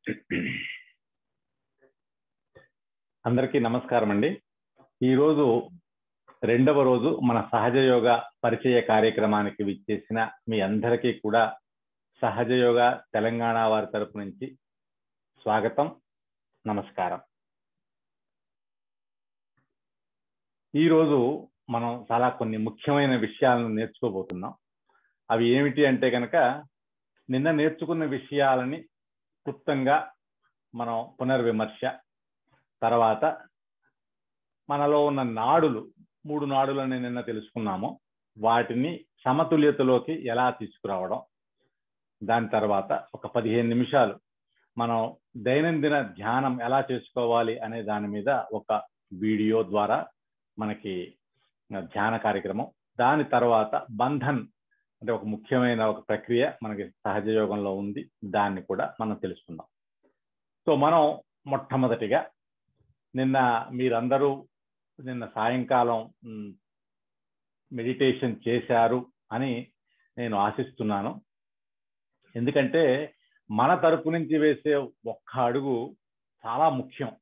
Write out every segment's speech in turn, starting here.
అందరికీ నమస్కారం అండి ఈరోజు రెండవ రోజు మన సహజ యోగ పరిచయ కార్యక్రమానికి విచ్చేసిన మీ అందరికీ కూడా సహజ యోగ తెలంగాణ వారి తరపు నుంచి స్వాగతం నమస్కారం ఈరోజు మనం చాలా కొన్ని ముఖ్యమైన విషయాలను నేర్చుకోబోతున్నాం అవి ఏమిటి అంటే కనుక నిన్న నేర్చుకున్న విషయాలని క్లుప్తంగా మనం పునర్విమర్శ తర్వాత మనలో ఉన్న నాడులు మూడు నాడులని నిన్న తెలుసుకున్నాము వాటిని సమతుల్యతలోకి ఎలా తీసుకురావడం దాని తర్వాత ఒక పదిహేను నిమిషాలు మనం దైనందిన ధ్యానం ఎలా చేసుకోవాలి అనే దాని మీద ఒక వీడియో ద్వారా మనకి ధ్యాన కార్యక్రమం దాని తర్వాత బంధన్ అంటే ఒక ముఖ్యమైన ఒక ప్రక్రియ మనకి సహజ యోగంలో ఉంది దాన్ని కూడా మనం తెలుసుకుందాం సో మనం మొట్టమొదటిగా నిన్న మీరందరూ నిన్న సాయంకాలం మెడిటేషన్ చేశారు అని నేను ఆశిస్తున్నాను ఎందుకంటే మన తరపు నుంచి వేసే ఒక్క అడుగు చాలా ముఖ్యం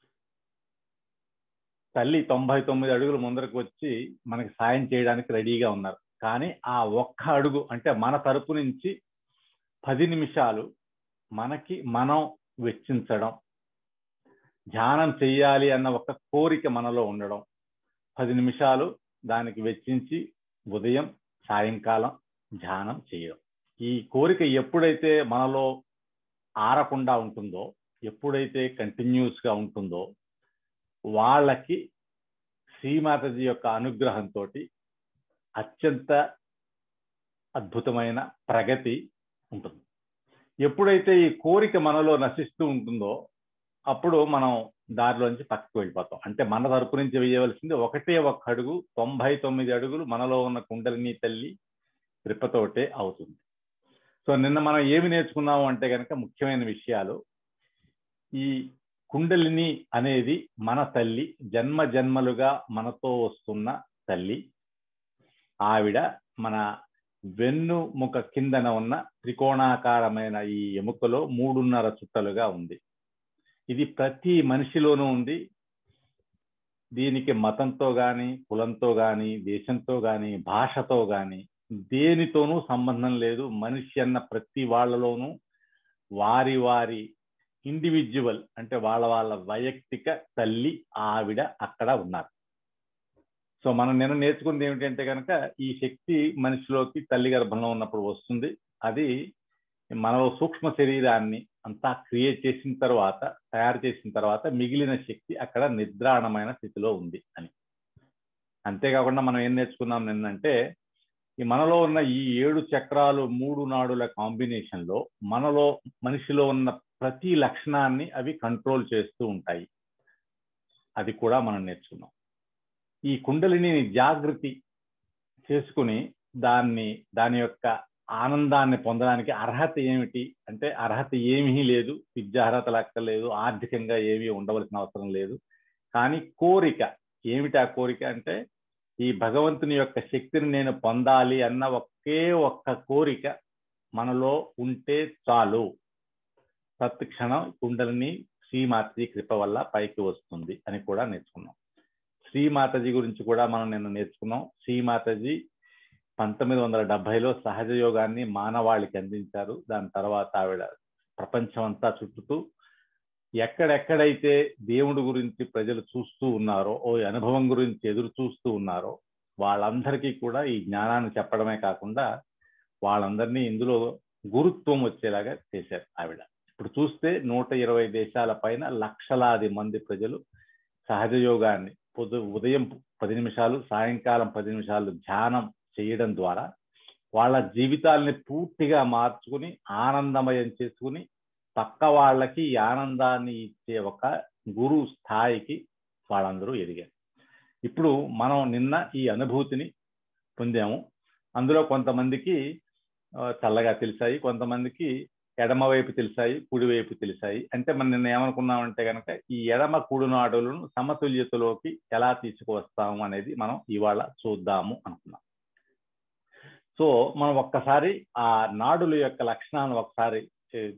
తల్లి తొంభై తొమ్మిది అడుగులు ముందరకు వచ్చి మనకి సాయం చేయడానికి రెడీగా ఉన్నారు కానీ ఆ ఒక్క అడుగు అంటే మన తరపు నుంచి పది నిమిషాలు మనకి మనం వెచ్చించడం ధ్యానం చెయ్యాలి అన్న ఒక కోరిక మనలో ఉండడం పది నిమిషాలు దానికి వెచ్చించి ఉదయం సాయంకాలం ధ్యానం చేయడం ఈ కోరిక ఎప్పుడైతే మనలో ఆరకుండా ఉంటుందో ఎప్పుడైతే కంటిన్యూస్గా ఉంటుందో వాళ్ళకి శ్రీమాతజీ యొక్క అనుగ్రహంతో అత్యంత అద్భుతమైన ప్రగతి ఉంటుంది ఎప్పుడైతే ఈ కోరిక మనలో నశిస్తూ ఉంటుందో అప్పుడు మనం దారిలోంచి పక్కకు వెళ్ళిపోతాం అంటే మన తరపు నుంచి వేయవలసింది ఒకటే ఒక్క అడుగు తొంభై తొమ్మిది అడుగులు మనలో ఉన్న కుండలిని తల్లి రిప్పతోటే అవుతుంది సో నిన్న మనం ఏమి నేర్చుకున్నాము అంటే కనుక ముఖ్యమైన విషయాలు ఈ కుండలిని అనేది మన తల్లి జన్మ జన్మలుగా మనతో వస్తున్న తల్లి ఆవిడ మన వెన్నుముక కిందన ఉన్న త్రికోణాకారమైన ఈ ఎముకలో మూడున్నర చుట్టలుగా ఉంది ఇది ప్రతి మనిషిలోనూ ఉంది దీనికి మతంతో కానీ కులంతో కానీ దేశంతో కానీ భాషతో కానీ దేనితోనూ సంబంధం లేదు మనిషి అన్న ప్రతి వాళ్ళలోనూ వారి వారి ఇండివిజువల్ అంటే వాళ్ళ వాళ్ళ వైయక్తిక తల్లి ఆవిడ అక్కడ ఉన్నారు సో మనం నిన్న నేర్చుకుంది ఏమిటంటే కనుక ఈ శక్తి మనిషిలోకి తల్లి గర్భంలో ఉన్నప్పుడు వస్తుంది అది మనలో సూక్ష్మ శరీరాన్ని అంతా క్రియేట్ చేసిన తర్వాత తయారు చేసిన తర్వాత మిగిలిన శక్తి అక్కడ నిద్రాణమైన స్థితిలో ఉంది అని అంతేకాకుండా మనం ఏం నేర్చుకున్నాం నిన్నంటే ఈ మనలో ఉన్న ఈ ఏడు చక్రాలు మూడు నాడుల కాంబినేషన్లో మనలో మనిషిలో ఉన్న ప్రతి లక్షణాన్ని అవి కంట్రోల్ చేస్తూ ఉంటాయి అది కూడా మనం నేర్చుకున్నాం ఈ కుండలిని జాగృతి చేసుకుని దాన్ని దాని యొక్క ఆనందాన్ని పొందడానికి అర్హత ఏమిటి అంటే అర్హత ఏమీ లేదు విద్యా అర్హత లెక్కలేదు ఆర్థికంగా ఏమీ ఉండవలసిన అవసరం లేదు కానీ కోరిక ఏమిటి ఆ కోరిక అంటే ఈ భగవంతుని యొక్క శక్తిని నేను పొందాలి అన్న ఒకే ఒక్క కోరిక మనలో ఉంటే చాలు తత్క్షణం కుండలిని శ్రీమాతజీ కృప వల్ల పైకి వస్తుంది అని కూడా నేర్చుకున్నాం శ్రీమాతజీ గురించి కూడా మనం నిన్న నేర్చుకున్నాం శ్రీమాతజీ పంతొమ్మిది వందల డెబ్బైలో సహజ యోగాన్ని మానవాళికి అందించారు దాని తర్వాత ఆవిడ ప్రపంచం అంతా చుట్టుతూ ఎక్కడెక్కడైతే దేవుడి గురించి ప్రజలు చూస్తూ ఉన్నారో ఓ అనుభవం గురించి ఎదురు చూస్తూ ఉన్నారో వాళ్ళందరికీ కూడా ఈ జ్ఞానాన్ని చెప్పడమే కాకుండా వాళ్ళందరినీ ఇందులో గురుత్వం వచ్చేలాగా చేశారు ఆవిడ ఇప్పుడు చూస్తే నూట ఇరవై దేశాల పైన లక్షలాది మంది ప్రజలు సహజ యోగాన్ని పొద్దు ఉదయం పది నిమిషాలు సాయంకాలం పది నిమిషాలు ధ్యానం చేయడం ద్వారా వాళ్ళ జీవితాల్ని పూర్తిగా మార్చుకుని ఆనందమయం చేసుకుని పక్క వాళ్ళకి ఈ ఆనందాన్ని ఇచ్చే ఒక గురు స్థాయికి వాళ్ళందరూ ఎదిగారు ఇప్పుడు మనం నిన్న ఈ అనుభూతిని పొందాము అందులో కొంతమందికి చల్లగా తెలిసాయి కొంతమందికి ఎడమ వైపు తెలిసాయి కుడి వైపు తెలిసాయి అంటే మనం నిన్న ఏమనుకున్నామంటే కనుక ఈ ఎడమ కుడి నాడులను సమతుల్యతలోకి ఎలా తీసుకువస్తాము అనేది మనం ఇవాళ చూద్దాము అనుకున్నాం సో మనం ఒక్కసారి ఆ నాడుల యొక్క లక్షణాలను ఒకసారి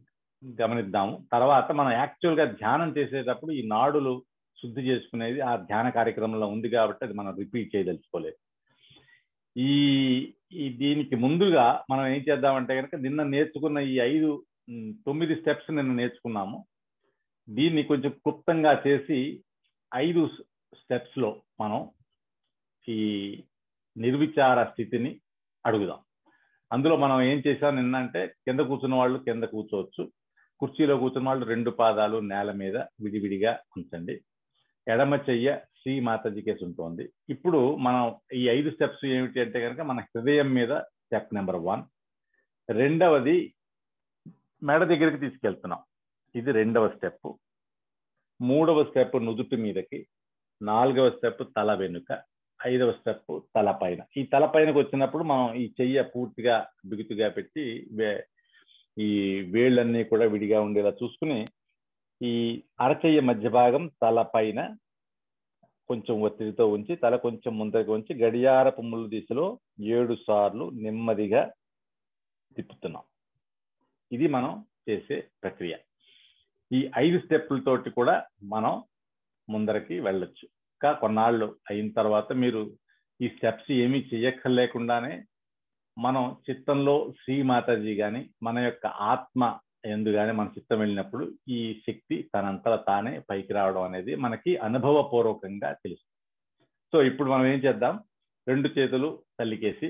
గమనిద్దాము తర్వాత మనం యాక్చువల్గా ధ్యానం చేసేటప్పుడు ఈ నాడులు శుద్ధి చేసుకునేది ఆ ధ్యాన కార్యక్రమంలో ఉంది కాబట్టి అది మనం రిపీట్ చేయదలుచుకోలేదు ఈ ఈ దీనికి ముందుగా మనం ఏం చేద్దామంటే కనుక నిన్న నేర్చుకున్న ఈ ఐదు ఉమ్, తొమ్మిది స్టెప్స్ నిన్న నేర్చుకున్నాము దీన్ని కొంచెం క్లుప్తంగా చేసి ఐదు స్టెప్స్ లో మనం ఈ నిర్విచార స్థితిని అడుగుదాం అందులో మనం ఏం చేసాం నిన్న అంటే కింద కూర్చున్న వాళ్ళు కింద కూర్చోవచ్చు కుర్చీలో కూర్చున్న వాళ్ళు రెండు పాదాలు నేల మీద విడివిడిగా ఉంచండి ఎడమ చెయ్య శ్రీ మాతాజీ కేసు ఉంటుంది ఇప్పుడు మనం ఈ ఐదు స్టెప్స్ ఏమిటి అంటే కనుక మన హృదయం మీద స్టెప్ నెంబర్ వన్ రెండవది మెడ దగ్గరికి తీసుకెళ్తున్నాం ఇది రెండవ స్టెప్ మూడవ స్టెప్ నుదుటి మీదకి నాలుగవ స్టెప్ తల వెనుక ఐదవ స్టెప్ తల పైన ఈ తల పైనకి వచ్చినప్పుడు మనం ఈ చెయ్య పూర్తిగా బిగుతుగా పెట్టి వే- ఈ వేళ్ళన్నీ కూడా విడిగా ఉండేలా చూసుకుని ఈ అరచెయ్య మధ్య భాగం తల పైన కొంచెం ఒత్తిడితో ఉంచి తల కొంచెం ముందరికి ఉంచి గడియారపు ముళ్ళు దిశలో ఏడు సార్లు నెమ్మదిగా తిప్పుతున్నాం ఇది మనం చేసే ప్రక్రియ ఈ ఐదు స్టెప్పులతోటి కూడా మనం ముందరకి వెళ్ళొచ్చు ఇంకా కొన్నాళ్ళు అయిన తర్వాత మీరు ఈ స్టెప్స్ ఏమీ చెయ్యక్కర్లేకుండానే మనం చిత్తంలో శ్రీ మాతాజీ కానీ మన యొక్క ఆత్మ ఎందు కానీ మన చిత్తం వెళ్ళినప్పుడు ఈ శక్తి తనంతట తానే పైకి రావడం అనేది మనకి అనుభవపూర్వకంగా తెలుసు సో ఇప్పుడు మనం ఏం చేద్దాం రెండు చేతులు తల్లికేసి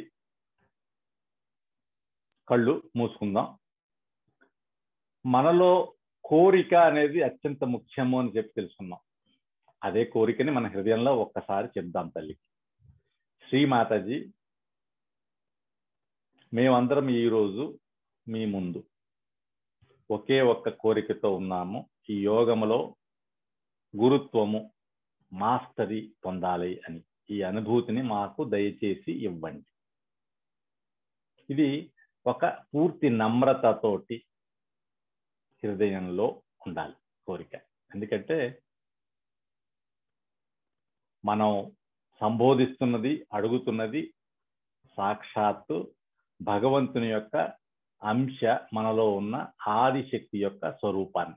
కళ్ళు మూసుకుందాం మనలో కోరిక అనేది అత్యంత ముఖ్యము అని చెప్పి తెలుసుకున్నాం అదే కోరికని మన హృదయంలో ఒక్కసారి చెప్దాం తల్లికి శ్రీ మాతాజీ మేమందరం ఈరోజు మీ ముందు ఒకే ఒక్క కోరికతో ఉన్నాము ఈ యోగములో గురుత్వము మాస్టరీ పొందాలి అని ఈ అనుభూతిని మాకు దయచేసి ఇవ్వండి ఇది ఒక పూర్తి నమ్రతతోటి హృదయంలో ఉండాలి కోరిక ఎందుకంటే మనం సంబోధిస్తున్నది అడుగుతున్నది సాక్షాత్తు భగవంతుని యొక్క అంశ మనలో ఉన్న ఆదిశక్తి యొక్క స్వరూపాన్ని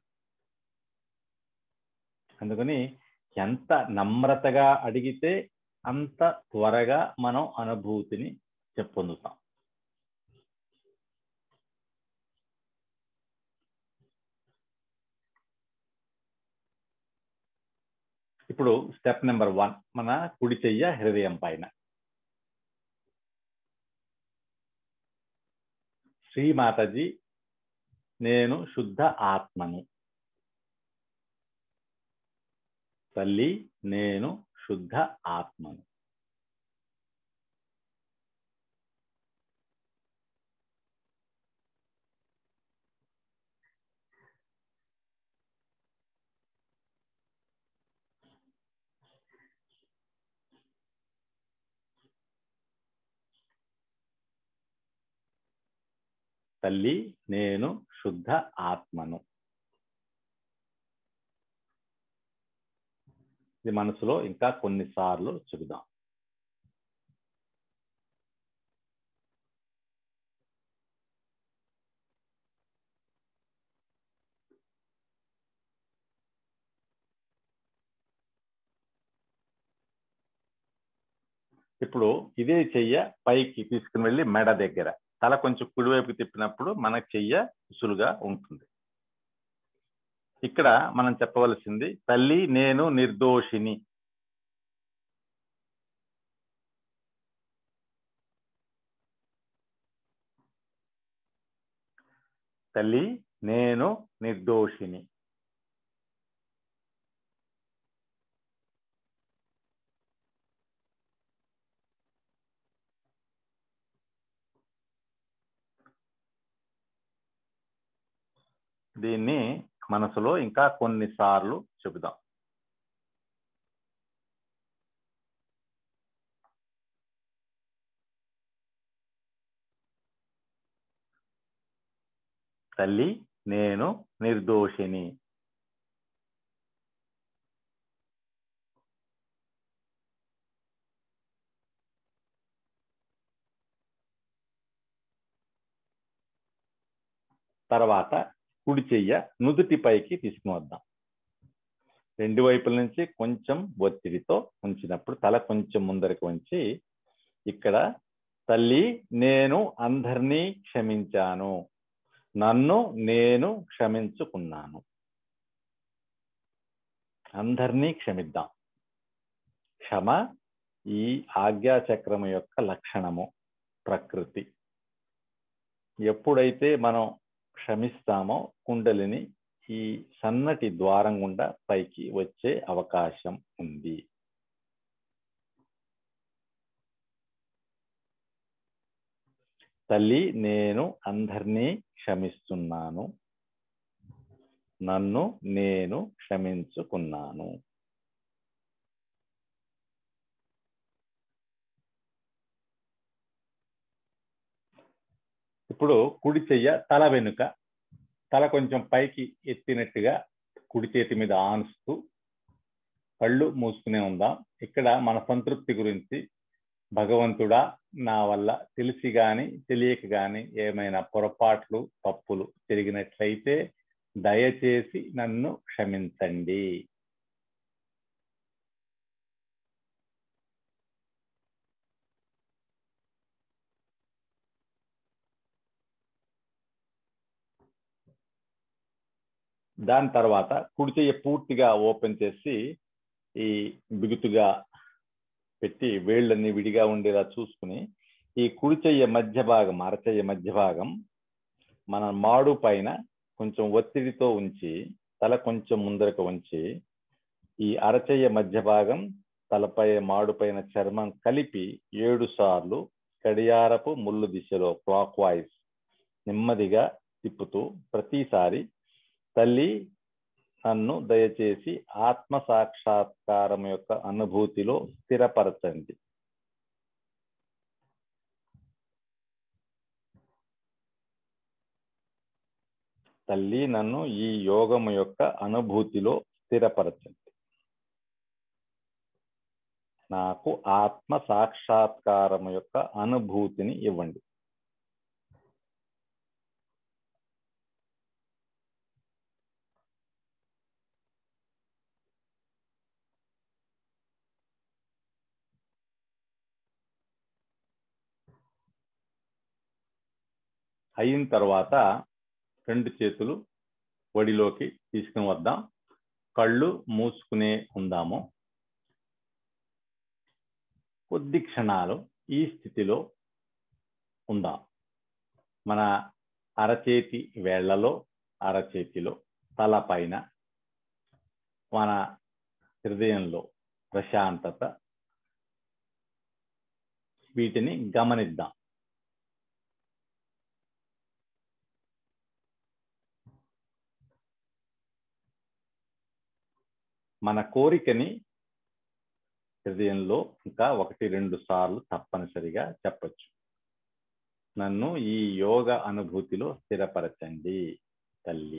అందుకని ఎంత నమ్రతగా అడిగితే అంత త్వరగా మనం అనుభూతిని పొందుతాం ఇప్పుడు స్టెప్ నెంబర్ వన్ మన కుడి చెయ్య హృదయం పైన శ్రీ మాతాజీ నేను శుద్ధ ఆత్మను తల్లి నేను శుద్ధ ఆత్మను తల్లి నేను శుద్ధ ఆత్మను ఇది మనసులో ఇంకా కొన్నిసార్లు చెబుదాం ఇప్పుడు ఇదే చెయ్య పైకి తీసుకుని వెళ్ళి మెడ దగ్గర తల కొంచెం కుడివైపుకి తిప్పినప్పుడు మన చెయ్య ఉసులుగా ఉంటుంది ఇక్కడ మనం చెప్పవలసింది తల్లి నేను నిర్దోషిని తల్లి నేను నిర్దోషిని దీన్ని మనసులో ఇంకా కొన్నిసార్లు చెబుదాం తల్లి నేను నిర్దోషిని తర్వాత కుడి చెయ్య నుదుటి పైకి తీసుకుని వద్దాం రెండు వైపుల నుంచి కొంచెం ఒత్తిడితో ఉంచినప్పుడు తల కొంచెం ముందరికి ఉంచి ఇక్కడ తల్లి నేను అందరినీ క్షమించాను నన్ను నేను క్షమించుకున్నాను అందరినీ క్షమిద్దాం క్షమ ఈ ఆజ్ఞాచక్రము యొక్క లక్షణము ప్రకృతి ఎప్పుడైతే మనం క్షమిస్తామో కుండలిని ఈ సన్నటి ద్వారం గుండా పైకి వచ్చే అవకాశం ఉంది తల్లి నేను అందరినీ క్షమిస్తున్నాను నన్ను నేను క్షమించుకున్నాను ఇప్పుడు కుడి చెయ్య తల వెనుక తల కొంచెం పైకి ఎత్తినట్టుగా కుడి చేతి మీద ఆనుస్తూ కళ్ళు మూసుకునే ఉందాం ఇక్కడ మన సంతృప్తి గురించి భగవంతుడా నా వల్ల తెలిసి గాని తెలియక గాని ఏమైనా పొరపాట్లు తప్పులు జరిగినట్లయితే దయచేసి నన్ను క్షమించండి దాని తర్వాత కుడి చెయ్యి పూర్తిగా ఓపెన్ చేసి ఈ బిగుతుగా పెట్టి వేళ్ళన్ని విడిగా ఉండేలా చూసుకుని ఈ కుడి చెయ్య మధ్య భాగం అరచెయ్య మధ్య భాగం మన మాడు పైన కొంచెం ఒత్తిడితో ఉంచి తల కొంచెం ముందరకు ఉంచి ఈ అరచెయ్య మధ్య భాగం తలపై మాడు పైన చర్మం కలిపి ఏడు సార్లు గడియారపు ముళ్ళు దిశలో క్లాక్ వైజ్ నెమ్మదిగా తిప్పుతూ ప్రతిసారి తల్లి నన్ను దయచేసి ఆత్మ సాక్షాత్కారం యొక్క అనుభూతిలో స్థిరపరచండి తల్లి నన్ను ఈ యోగము యొక్క అనుభూతిలో స్థిరపరచండి నాకు ఆత్మ సాక్షాత్కారము యొక్క అనుభూతిని ఇవ్వండి అయిన తర్వాత రెండు చేతులు ఒడిలోకి తీసుకుని వద్దాం కళ్ళు మూసుకునే ఉందాము కొద్ది క్షణాలు ఈ స్థితిలో ఉందాం మన అరచేతి వేళ్లలో అరచేతిలో తల పైన మన హృదయంలో ప్రశాంతత వీటిని గమనిద్దాం మన కోరికని హృదయంలో ఇంకా ఒకటి రెండు సార్లు తప్పనిసరిగా చెప్పచ్చు నన్ను ఈ యోగ అనుభూతిలో స్థిరపరచండి తల్లి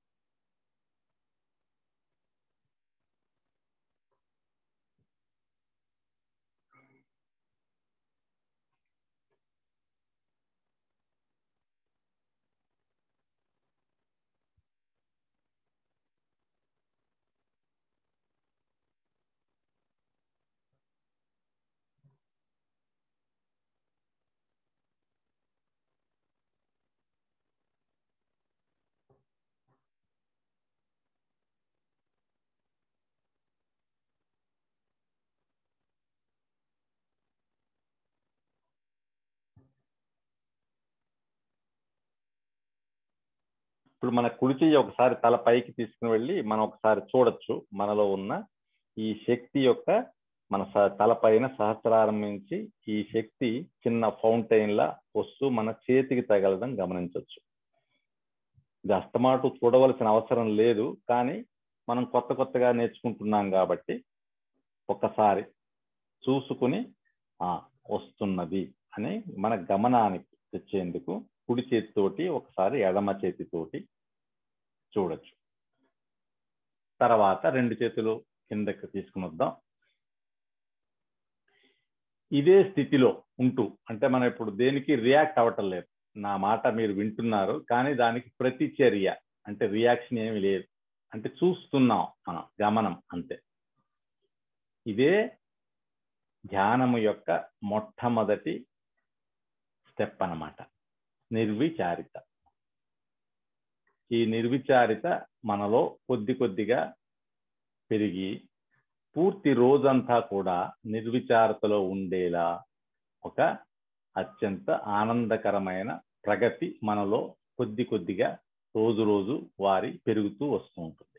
ఇప్పుడు మన కుడి చెయ్యి ఒకసారి తల పైకి తీసుకుని వెళ్ళి మనం ఒకసారి చూడొచ్చు మనలో ఉన్న ఈ శక్తి యొక్క మన తల పైన సహస్రారం నుంచి ఈ శక్తి చిన్న ఫౌంటైన్ లా వస్తూ మన చేతికి తగలడం గమనించవచ్చు ఇది అస్తమాటు చూడవలసిన అవసరం లేదు కానీ మనం కొత్త కొత్తగా నేర్చుకుంటున్నాం కాబట్టి ఒక్కసారి చూసుకుని వస్తున్నది అని మన గమనానికి తెచ్చేందుకు కుడి చేతితోటి ఒకసారి ఎడమ చేతితోటి చూడొచ్చు తర్వాత రెండు చేతులు కిందకి తీసుకుని వద్దాం ఇదే స్థితిలో ఉంటూ అంటే మనం ఇప్పుడు దేనికి రియాక్ట్ అవ్వటం లేదు నా మాట మీరు వింటున్నారు కానీ దానికి ప్రతిచర్య అంటే రియాక్షన్ ఏమి లేదు అంటే చూస్తున్నాం మనం గమనం అంతే ఇదే ధ్యానము యొక్క మొట్టమొదటి స్టెప్ అన్నమాట నిర్విచారిత ఈ నిర్విచారిత మనలో కొద్ది కొద్దిగా పెరిగి పూర్తి రోజంతా కూడా నిర్విచారతలో ఉండేలా ఒక అత్యంత ఆనందకరమైన ప్రగతి మనలో కొద్ది కొద్దిగా రోజు రోజు వారి పెరుగుతూ వస్తూ ఉంటుంది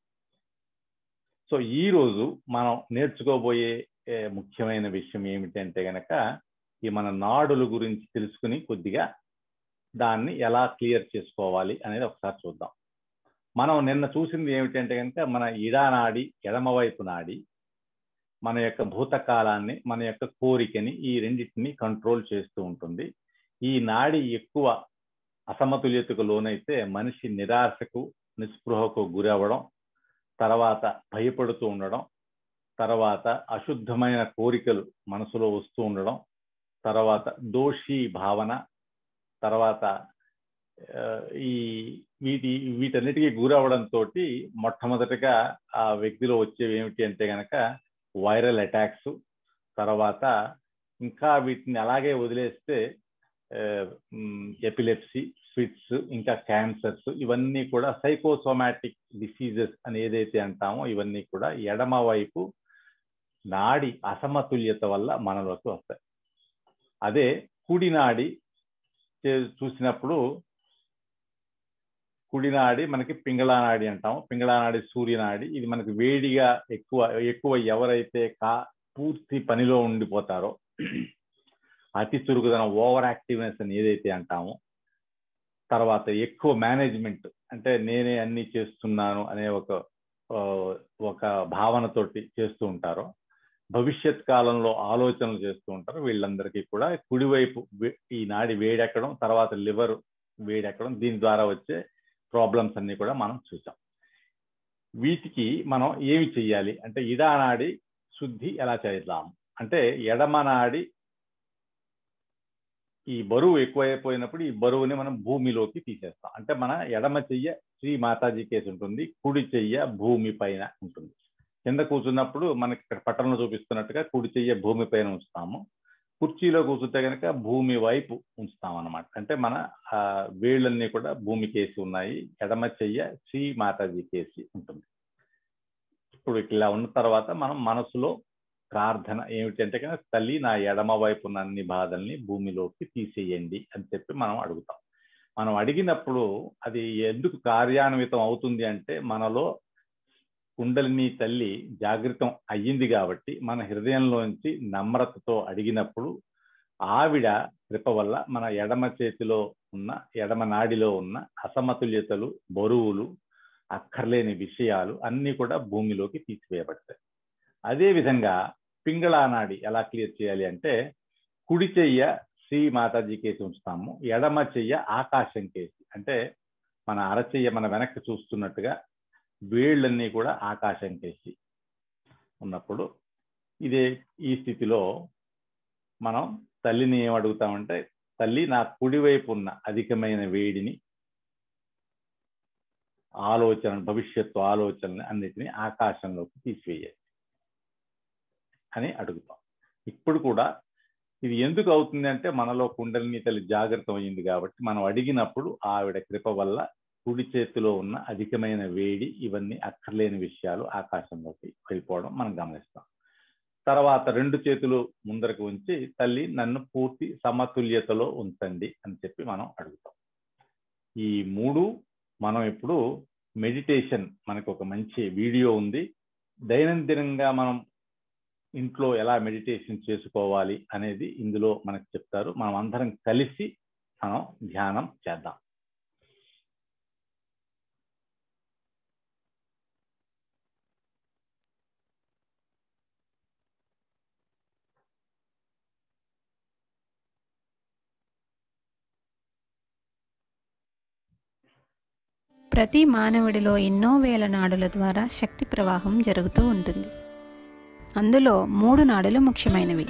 సో ఈ రోజు మనం నేర్చుకోబోయే ఏ, ముఖ్యమైన విషయం ఏమిటంటే గనక ఈ మన నాడుల గురించి తెలుసుకుని కొద్దిగా దాన్ని ఎలా క్లియర్ చేసుకోవాలి అనేది ఒకసారి చూద్దాం మనం నిన్న చూసింది ఏమిటంటే కనుక మన ఇడానాడి ఎడమవైపు నాడి మన యొక్క భూతకాలాన్ని మన యొక్క కోరికని ఈ రెండింటిని కంట్రోల్ చేస్తూ ఉంటుంది ఈ నాడి ఎక్కువ అసమతుల్యతకు లోనైతే మనిషి నిరాశకు నిస్పృహకు గురవ్వడం తర్వాత భయపడుతూ ఉండడం తర్వాత అశుద్ధమైన కోరికలు మనసులో వస్తూ ఉండడం తర్వాత దోషి భావన తర్వాత ఆ, ఈ వీటి వీటన్నిటికీ గురవడంతో మొట్టమొదటిగా ఆ వ్యక్తిలో వచ్చేవి ఏమిటి అంటే గనక వైరల్ అటాక్స్ తర్వాత ఇంకా వీటిని అలాగే వదిలేస్తే ఎపిలెప్సీ ఫిట్స్ ఇంకా క్యాన్సర్స్ ఇవన్నీ కూడా సైకోసోమాటిక్ డిసీజెస్ అని ఏదైతే అంటామో ఇవన్నీ కూడా ఎడమ వైపు నాడి అసమతుల్యత వల్ల మనలోకి వస్తాయి అదే కుడి నాడి చే- చూసినప్పుడు కుడినాడి మనకి పింగళానాడి అంటాం పింగళానాడి సూర్యనాడి ఇది మనకి వేడిగా ఎక్కువ ఎక్కువ ఎవరైతే కా పూర్తి పనిలో ఉండిపోతారో అతి చురుకుదనం ఓవర్ యాక్టివ్నెస్ అని ఏదైతే అంటామో తర్వాత ఎక్కువ మేనేజ్మెంట్ అంటే నేనే అన్ని చేస్తున్నాను అనే ఒక ఆ, ఒక భావనతోటి చేస్తూ ఉంటారో భవిష్యత్ కాలంలో ఆలోచనలు చేస్తూ ఉంటారు వీళ్ళందరికీ కూడా కుడివైపు వే- ఈ నాడి వేడెక్కడం తర్వాత లివర్ వేడెక్కడం దీని ద్వారా వచ్చే ప్రాబ్లమ్స్ అన్ని కూడా మనం చూసాం వీటికి మనం ఏమి చెయ్యాలి అంటే ఇడానాడి శుద్ధి ఎలా చేద్దాం అంటే ఎడమనాడి ఈ బరువు ఎక్కువైపోయినప్పుడు ఈ బరువుని మనం భూమిలోకి తీసేస్తాం అంటే మన ఎడమ చెయ్య శ్రీ మాతాజీ కేసు ఉంటుంది కుడి చెయ్య భూమి పైన ఉంటుంది కింద కూర్చున్నప్పుడు మనకి ఇక్కడ పట్టణంలో చూపిస్తున్నట్టుగా కుడి చెయ్య భూమి పైన ఉంచుతాము కుర్చీలో కూర్చుంటే కనుక భూమి వైపు ఉంచుతాం అన్నమాట అంటే మన ఆ, వేళ్ళన్నీ కూడా భూమి కేసి ఉన్నాయి ఎడమ చెయ్య శ్రీ మాతాజీ కేసి ఉంటుంది ఇప్పుడు ఇలా ఉన్న తర్వాత మనం మనసులో ప్రార్థన ఏమిటంటే కనుక తల్లి నా ఎడమ వైపు ఉన్న అన్ని బాధల్ని భూమిలోకి తీసేయండి అని చెప్పి మనం అడుగుతాం మనం అడిగినప్పుడు అది ఎందుకు కార్యాన్వితం అవుతుంది అంటే మనలో కుండలిని తల్లి జాగృతం అయ్యింది కాబట్టి మన హృదయంలోంచి నమ్రతతో అడిగినప్పుడు ఆవిడ కృప వల్ల మన ఎడమ చేతిలో ఉన్న ఎడమ నాడిలో ఉన్న అసమతుల్యతలు బరువులు అక్కర్లేని విషయాలు అన్నీ కూడా భూమిలోకి తీసివేయబడతాయి అదే విధంగా పింగళా నాడి ఎలా క్లియర్ చేయాలి అంటే కుడి చెయ్య శ్రీ మాతాజీ కేసి ఉంచుతాము ఎడమ చెయ్య ఆకాశం కేసి అంటే మన అరచెయ్య మన వెనక్కి చూస్తున్నట్టుగా వేళ్ళన్నీ కూడా ఆకాశం కేసి ఉన్నప్పుడు ఇదే ఈ స్థితిలో మనం తల్లిని ఏం అడుగుతామంటే తల్లి నా కుడివైపు ఉన్న అధికమైన వేడిని ఆలోచన భవిష్యత్తు ఆలోచనని అన్నిటిని ఆకాశంలోకి తీసివేయాలి అని అడుగుతాం ఇప్పుడు కూడా ఇది ఎందుకు అవుతుంది అంటే మనలో కుండలిని తల్లి జాగ్రత్త అయింది కాబట్టి మనం అడిగినప్పుడు ఆవిడ కృప వల్ల కుడి చేతిలో ఉన్న అధికమైన వేడి ఇవన్నీ అక్కర్లేని విషయాలు ఆకాశంలోకి వెళ్ళిపోవడం మనం గమనిస్తాం తర్వాత రెండు చేతులు ముందరకు ఉంచి తల్లి నన్ను పూర్తి సమతుల్యతలో ఉంచండి అని చెప్పి మనం అడుగుతాం ఈ మూడు మనం ఇప్పుడు మెడిటేషన్ మనకు ఒక మంచి వీడియో ఉంది దైనందినంగా మనం ఇంట్లో ఎలా మెడిటేషన్ చేసుకోవాలి అనేది ఇందులో మనకు చెప్తారు మనం అందరం కలిసి మనం ధ్యానం చేద్దాం ప్రతి మానవుడిలో ఎన్నో వేల నాడుల ద్వారా శక్తి ప్రవాహం జరుగుతూ ఉంటుంది అందులో మూడు నాడులు ముఖ్యమైనవి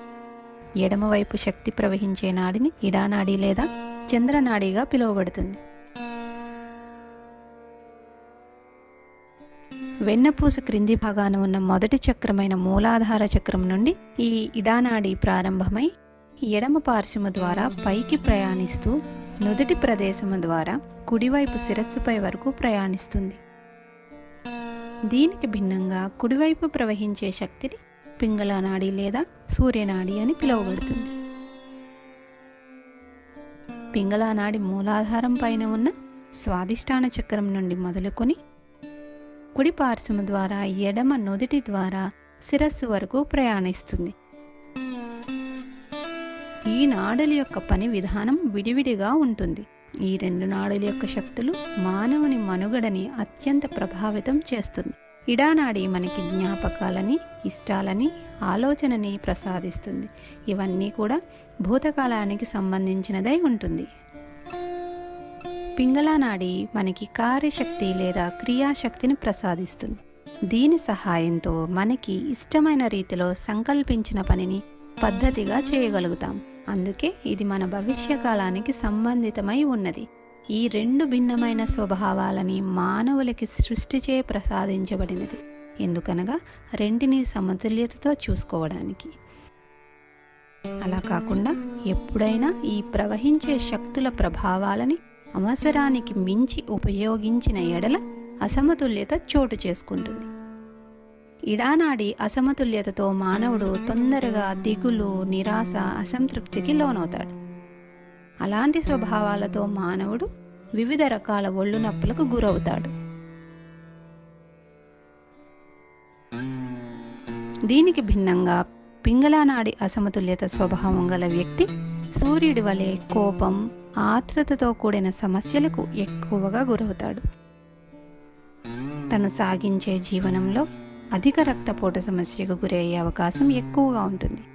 ఎడమవైపు శక్తి ప్రవహించే నాడిని ఇడానాడి లేదా చంద్రనాడిగా పిలువబడుతుంది వెన్నపూస క్రింది భాగాన ఉన్న మొదటి చక్రమైన మూలాధార చక్రం నుండి ఈ ఇడానాడి ప్రారంభమై ఎడమ పార్శ్వము ద్వారా పైకి ప్రయాణిస్తూ నుదుటి ప్రదేశము ద్వారా కుడివైపు శిరస్సుపై వరకు ప్రయాణిస్తుంది దీనికి భిన్నంగా కుడివైపు ప్రవహించే శక్తిని పింగళనాడి లేదా సూర్యనాడి అని పిలువబడుతుంది పింగళానాడి మూలాధారం పైన ఉన్న స్వాదిష్టాన చక్రం నుండి మొదలుకొని కుడి పార్శ్వము ద్వారా ఎడమ నుదిటి ద్వారా శిరస్సు వరకు ప్రయాణిస్తుంది ఈ నాడుల యొక్క పని విధానం విడివిడిగా ఉంటుంది ఈ రెండు నాడుల యొక్క శక్తులు మానవుని మనుగడని అత్యంత ప్రభావితం చేస్తుంది ఇడానాడి మనకి జ్ఞాపకాలని ఇష్టాలని ఆలోచనని ప్రసాదిస్తుంది ఇవన్నీ కూడా భూతకాలానికి సంబంధించినదై ఉంటుంది పింగళానాడి మనకి కార్యశక్తి లేదా క్రియాశక్తిని ప్రసాదిస్తుంది దీని సహాయంతో మనకి ఇష్టమైన రీతిలో సంకల్పించిన పనిని పద్ధతిగా చేయగలుగుతాం అందుకే ఇది మన భవిష్యకాలానికి సంబంధితమై ఉన్నది ఈ రెండు భిన్నమైన స్వభావాలని మానవులకి సృష్టిచే ప్రసాదించబడినది ఎందుకనగా రెంటిని సమతుల్యతతో చూసుకోవడానికి అలా కాకుండా ఎప్పుడైనా ఈ ప్రవహించే శక్తుల ప్రభావాలని అవసరానికి మించి ఉపయోగించిన ఎడల అసమతుల్యత చోటు చేసుకుంటుంది ఇడానాడి అసమతుల్యతతో మానవుడు తొందరగా దిగులు నిరాశ అసంతృప్తికి లోనవుతాడు అలాంటి స్వభావాలతో మానవుడు వివిధ రకాల ఒళ్ళు నొప్పులకు గురవుతాడు దీనికి భిన్నంగా పింగళానాడి అసమతుల్యత స్వభావం గల వ్యక్తి సూర్యుడి వలె కోపం ఆత్రతతో కూడిన సమస్యలకు ఎక్కువగా గురవుతాడు తను సాగించే జీవనంలో అధిక రక్తపోటు సమస్యకు గురయ్యే అవకాశం ఎక్కువగా ఉంటుంది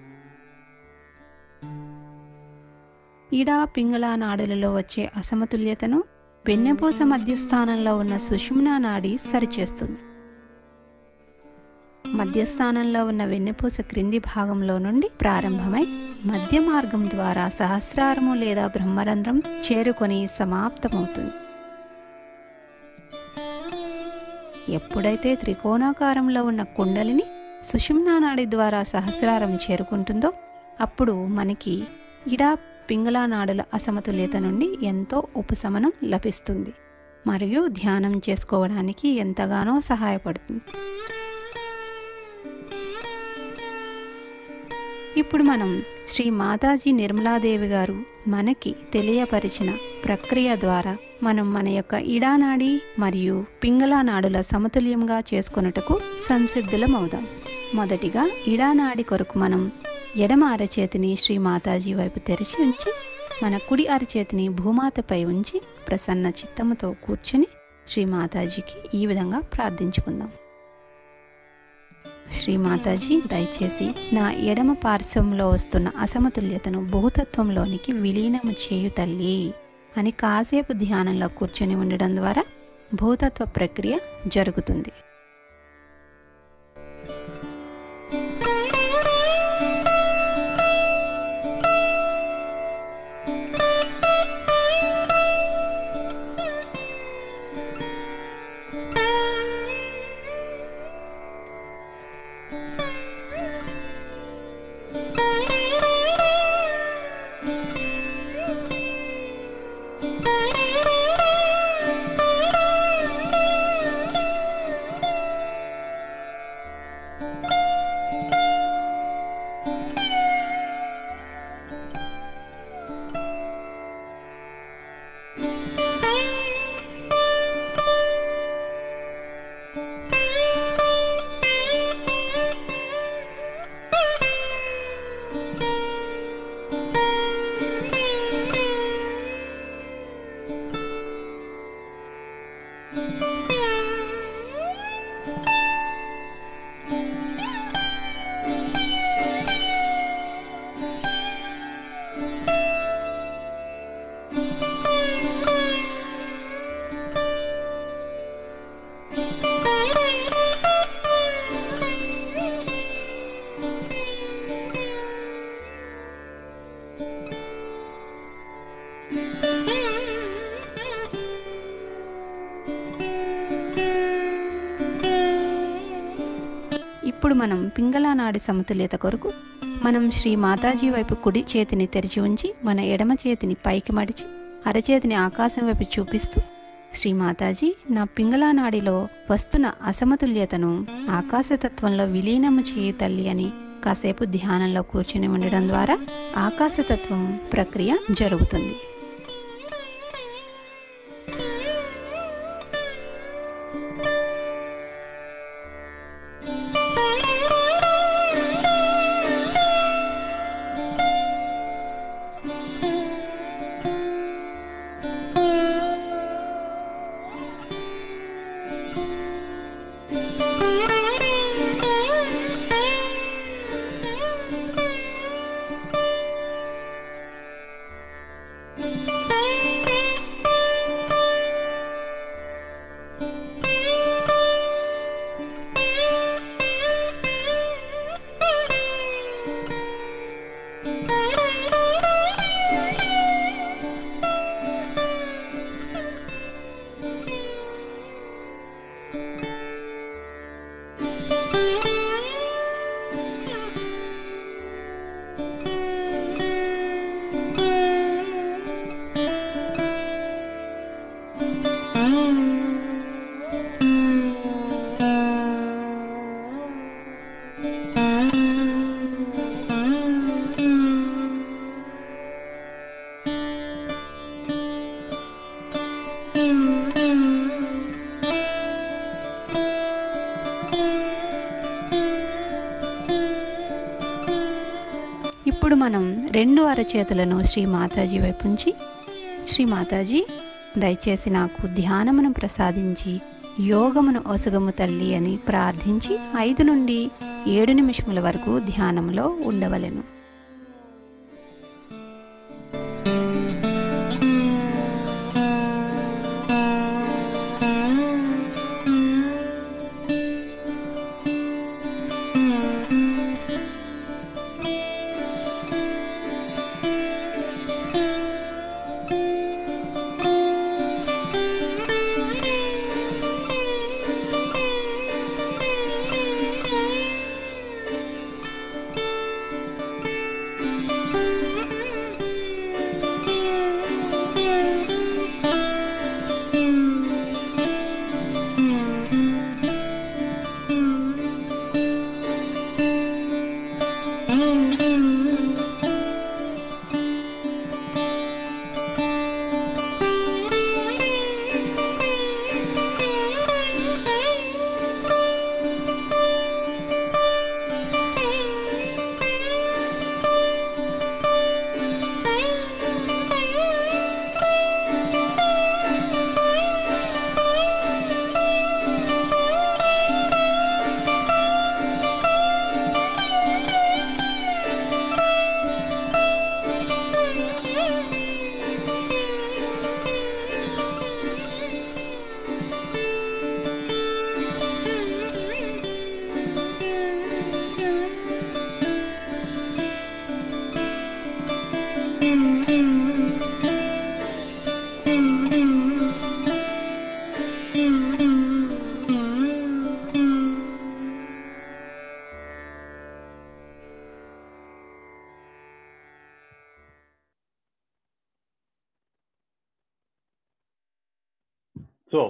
ఇడా పింగళ నాడులలో వచ్చే అసమతుల్యతను వెన్నెపూస మధ్యస్థానంలో ఉన్న సుషుమ్నా నాడి సరిచేస్తుంది మధ్యస్థానంలో ఉన్న వెన్నెపూస క్రింది భాగంలో నుండి ప్రారంభమై మధ్య మార్గం ద్వారా సహస్రారము లేదా బ్రహ్మరంధ్రం చేరుకొని సమాప్తమవుతుంది ఎప్పుడైతే త్రికోణాకారంలో ఉన్న కుండలిని సుషుమ్నా నాడి ద్వారా సహస్రారం చేరుకుంటుందో అప్పుడు మనకి ఇడా పింగళా నాడుల అసమతుల్యత నుండి ఎంతో ఉపశమనం లభిస్తుంది మరియు ధ్యానం చేసుకోవడానికి ఎంతగానో సహాయపడుతుంది ఇప్పుడు మనం శ్రీ మాతాజీ నిర్మలాదేవి గారు మనకి తెలియపరిచిన ప్రక్రియ ద్వారా మనం మన యొక్క ఇడానాడి మరియు పింగళా నాడుల సమతుల్యంగా చేసుకొనుటకు సంసిద్ధులం అవుదాం మొదటిగా ఇడానాడి కొరకు మనం ఎడమ అరచేతిని శ్రీ మాతాజీ వైపు తెరిచి ఉంచి మన కుడి అరచేతిని భూమాతపై ఉంచి ప్రసన్న చిత్తముతో కూర్చుని శ్రీ మాతాజీకి ఈ విధంగా ప్రార్థించుకుందాం శ్రీ మాతాజీ దయచేసి నా ఎడమ పార్శ్వంలో వస్తున్న అసమతుల్యతను భూతత్వంలోనికి విలీనము చేయు తల్లి అని కాసేపు ధ్యానంలో కూర్చొని ఉండడం ద్వారా భూతత్వ ప్రక్రియ జరుగుతుంది ఇప్పుడు మనం పింగళా నాడి సమతుల్యత కొరకు మనం శ్రీ మాతాజీ వైపు కుడి చేతిని తెరిచి ఉంచి మన ఎడమ చేతిని పైకి మడిచి అరచేతిని ఆకాశం వైపు చూపిస్తూ శ్రీ మాతాజీ నా పింగళా నాడిలో వస్తున్న అసమతుల్యతను ఆకాశతత్వంలో విలీనము చేయి తల్లి అని కాసేపు ధ్యానంలో కూర్చుని ఉండడం ద్వారా ఆకాశతత్వం ప్రక్రియ జరుగుతుంది ఇప్పుడు మనం రెండు అరచేతులను శ్రీ మాతాజీ వైపు ఉంచి శ్రీ మాతాజీ దయచేసి నాకు ధ్యానమును ప్రసాదించి యోగమును ఒసగము తల్లి అని ప్రార్థించి ఐదు నుండి ఏడు నిమిషముల వరకు ధ్యానంలో ఉండవలెను సో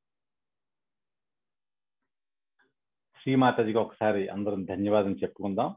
శ్రీమాతాజీకి ఒకసారి అందరం ధన్యవాదం చెప్పుకుందాం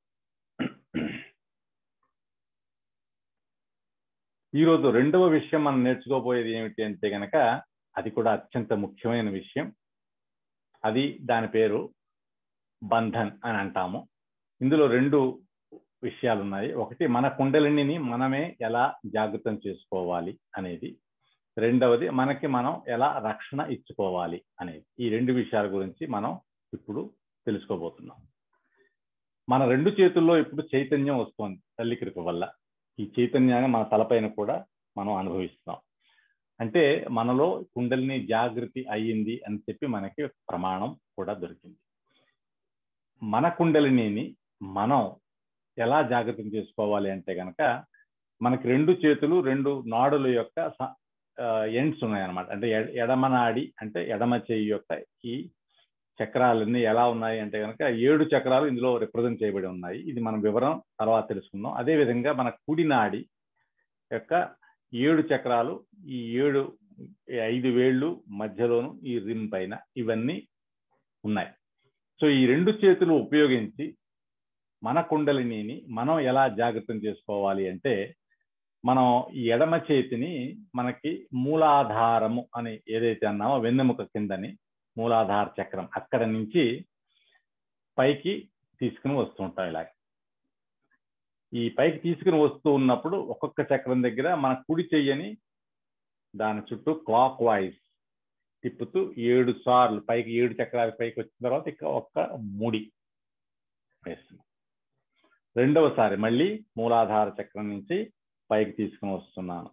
ఈరోజు రెండవ విషయం మనం నేర్చుకోబోయేది ఏమిటి అంటే గనక అది కూడా అత్యంత ముఖ్యమైన విషయం అది దాని పేరు బంధన్ అని అంటాము ఇందులో రెండు విషయాలు ఉన్నాయి ఒకటి మన కుండలిని మనమే ఎలా జాగృతం చేసుకోవాలి అనేది రెండవది మనకి మనం ఎలా రక్షణ ఇచ్చుకోవాలి అనేది ఈ రెండు విషయాల గురించి మనం ఇప్పుడు తెలుసుకోబోతున్నాం మన రెండు చేతుల్లో ఇప్పుడు చైతన్యం వస్తుంది తల్లి కృప వల్ల ఈ చైతన్యాన్ని మన తలపైన కూడా మనం అనుభవిస్తున్నాం అంటే మనలో కుండలిని జాగృతి అయ్యింది అని చెప్పి మనకి ప్రమాణం కూడా దొరికింది మన కుండలిని మనం ఎలా జాగ్రత్త చేసుకోవాలి అంటే కనుక మనకి రెండు చేతులు రెండు నాడుల యొక్క ఎండ్స్ ఉన్నాయన్నమాట అంటే ఎడమ నాడి అంటే ఎడమ చెయ్యి యొక్క ఈ చక్రాలన్నీ ఎలా ఉన్నాయి అంటే కనుక ఏడు చక్రాలు ఇందులో రిప్రజెంట్ చేయబడి ఉన్నాయి ఇది మనం వివరం తర్వాత తెలుసుకుందాం అదేవిధంగా మన కుడి నాడి యొక్క ఏడు చక్రాలు ఈ ఏడు ఐదు వేళ్ళు మధ్యలోను ఈ రిమ్ పైన ఇవన్నీ ఉన్నాయి సో ఈ రెండు చేతులు ఉపయోగించి మన కుండలిని మనం ఎలా జాగ్రత్తం చేసుకోవాలి అంటే మనం ఈ ఎడమ చేతిని మనకి మూలాధారము అని ఏదైతే అన్నామో వెన్నెముక కిందని మూలాధార చక్రం అక్కడ నుంచి పైకి తీసుకుని వస్తుంటాం ఇలాగ ఈ పైకి తీసుకుని వస్తూ ఉన్నప్పుడు ఒక్కొక్క చక్రం దగ్గర మన కుడి చెయ్యని దాని చుట్టూ క్లాక్ వైజ్ తిప్పుతూ ఏడు సార్లు పైకి ఏడు చక్రాల పైకి వచ్చిన తర్వాత ఇక ఒక్క ముడి వేస్తున్నాం రెండవసారి మళ్ళీ మూలాధార చక్రం నుంచి పైకి తీసుకుని వస్తున్నాను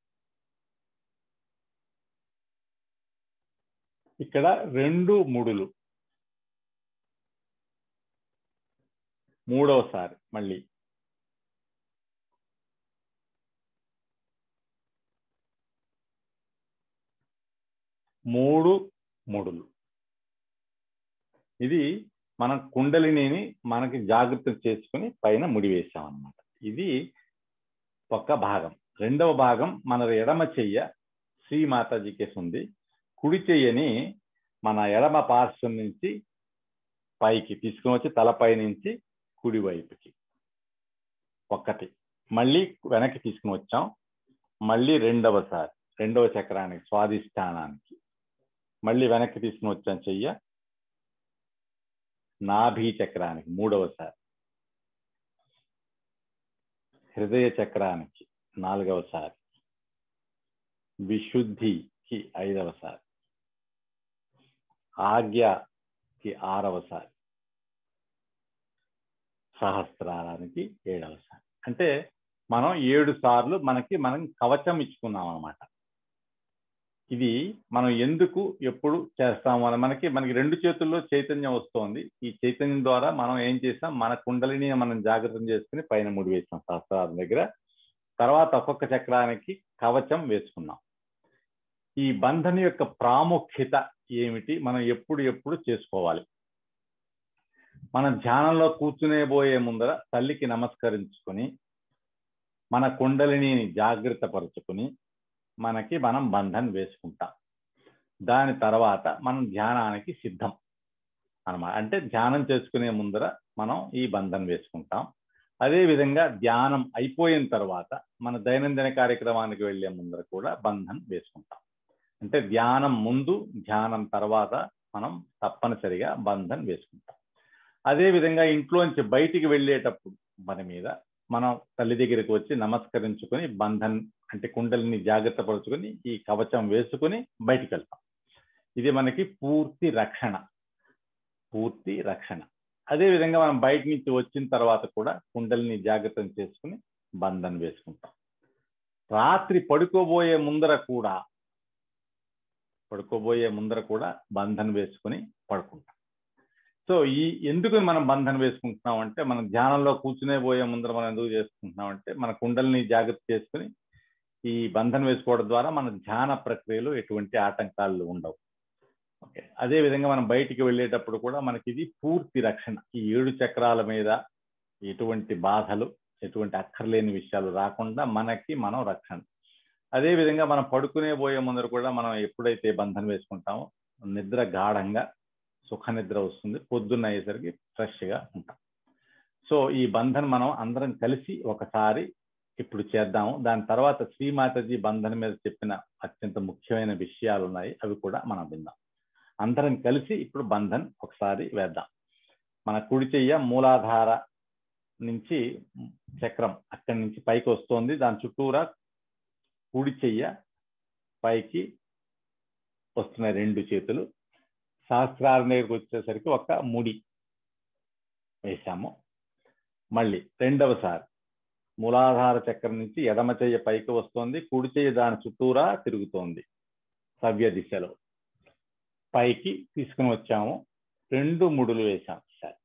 ఇక్కడ రెండు ముడులు మూడవసారి మళ్ళీ మూడు ముడులు ఇది మనం కుండలిని మనకి జాగ్రత్త చేసుకుని పైన ముడి వేసాం అనమాట ఇది ఒక భాగం రెండవ భాగం మన ఎడమ చెయ్య శ్రీ మాతాజీకి ఉంది కుడి చెయ్యని మన ఎడమ పార్శ్వం నుంచి పైకి తీసుకుని వచ్చి తలపై నుంచి కుడి వైపుకి ఒక్కటి మళ్ళీ వెనక్కి తీసుకుని వచ్చాం మళ్ళీ రెండవసారి రెండవ చక్రానికి స్వాధిష్టానానికి మళ్ళీ వెనక్కి తీసుకుని వచ్చాం చెయ్య నాభి చక్రానికి మూడవసారి హృదయ చక్రానికి నాలుగవసారి విశుద్ధికి ఐదవసారి ఆజ్ఞకి ఆరవసారి సహస్రానికి ఏడవసారి అంటే మనం ఏడు సార్లు మనకి మనం కవచం ఇచ్చుకున్నాం అనమాట ఇది మనం ఎందుకు ఎప్పుడు చేస్తాము అని మనకి మనకి రెండు చేతుల్లో చైతన్యం వస్తోంది ఈ చైతన్యం ద్వారా మనం ఏం చేసాం మన కుండలిని మనం జాగ్రత్త చేసుకుని పైన ముడి వేసాం శాస్త్రాల దగ్గర తర్వాత ఒక్కొక్క చక్రానికి కవచం వేసుకున్నాం ఈ బంధన యొక్క ప్రాముఖ్యత ఏమిటి మనం ఎప్పుడు ఎప్పుడు చేసుకోవాలి మన ధ్యానంలో కూర్చునే పోయే ముందర తల్లికి నమస్కరించుకొని మన కుండలిని జాగ్రత్త పరుచుకుని మనకి మనం బంధన్ వేసుకుంటాం దాని తర్వాత మనం ధ్యానానికి సిద్ధం అనమాట అంటే ధ్యానం చేసుకునే ముందర మనం ఈ బంధన్ వేసుకుంటాం అదేవిధంగా ధ్యానం అయిపోయిన తర్వాత మన దైనందిన కార్యక్రమానికి వెళ్లే ముందర కూడా బంధన్ వేసుకుంటాం అంటే ధ్యానం ముందు ధ్యానం తర్వాత మనం తప్పనిసరిగా బంధన్ వేసుకుంటాం అదేవిధంగా ఇంట్లోంచి బయటికి వెళ్ళేటప్పుడు మన మీద మనం తల్లి దగ్గరికి వచ్చి నమస్కరించుకొని బంధన్ అంటే కుండలిని జాగ్రత్త పరుచుకొని ఈ కవచం వేసుకుని బయటికి వెళ్తాం ఇది మనకి పూర్తి రక్షణ పూర్తి రక్షణ అదేవిధంగా మనం బయట నుంచి వచ్చిన తర్వాత కూడా కుండలిని జాగ్రత్త చేసుకుని బంధన్ వేసుకుంటాం రాత్రి పడుకోబోయే ముందర కూడా పడుకోబోయే ముందర కూడా బంధన్ వేసుకుని పడుకుంటాం సో ఈ ఎందుకు మనం బంధన వేసుకుంటున్నాం అంటే మనం ధ్యానంలో కూర్చునే పోయే ముందర మనం ఎందుకు చేసుకుంటున్నాం అంటే మన కుండల్ని జాగ్రత్త చేసుకుని ఈ బంధన వేసుకోవడం ద్వారా మన ధ్యాన ప్రక్రియలో ఎటువంటి ఆటంకాలు ఉండవు ఓకే అదే విధంగా మనం బయటికి వెళ్ళేటప్పుడు కూడా మనకి ఇది పూర్తి రక్షణ ఈ ఏడు చక్రాల మీద ఎటువంటి బాధలు ఎటువంటి అక్కర్లేని విషయాలు రాకుండా మనకి మనం రక్షణ అదే విధంగా మనం పడుకునే పోయే ముందర కూడా మనం ఎప్పుడైతే బంధన వేసుకుంటామో నిద్ర గాఢంగా సుఖ నిద్ర వస్తుంది పొద్దున్న అయ్యేసరికి ఫ్రెష్గా ఉంటాం సో ఈ బంధన్ మనం అందరం కలిసి ఒకసారి ఇప్పుడు చేద్దాము దాని తర్వాత శ్రీమాతాజీ బంధన్ మీద చెప్పిన అత్యంత ముఖ్యమైన విషయాలు ఉన్నాయి అవి కూడా మనం విందాం అందరం కలిసి ఇప్పుడు బంధన్ ఒకసారి వేద్దాం మన కుడి చెయ్య మూలాధార నుంచి చక్రం అక్కడి నుంచి పైకి వస్తుంది దాని చుట్టూరా కుడి చెయ్య పైకి వస్తున్నాయి రెండు చేతులు సహస్రాల దగ్గరికి వచ్చేసరికి ఒక ముడి వేశాము మళ్ళీ రెండవసారి మూలాధార చక్రం నుంచి ఎడమ చెయ్య పైకి వస్తుంది కుడి చెయ్యి దాని చుట్టూరా తిరుగుతోంది సవ్య దిశలో పైకి తీసుకుని వచ్చాము రెండు ముడులు వేశాం సార్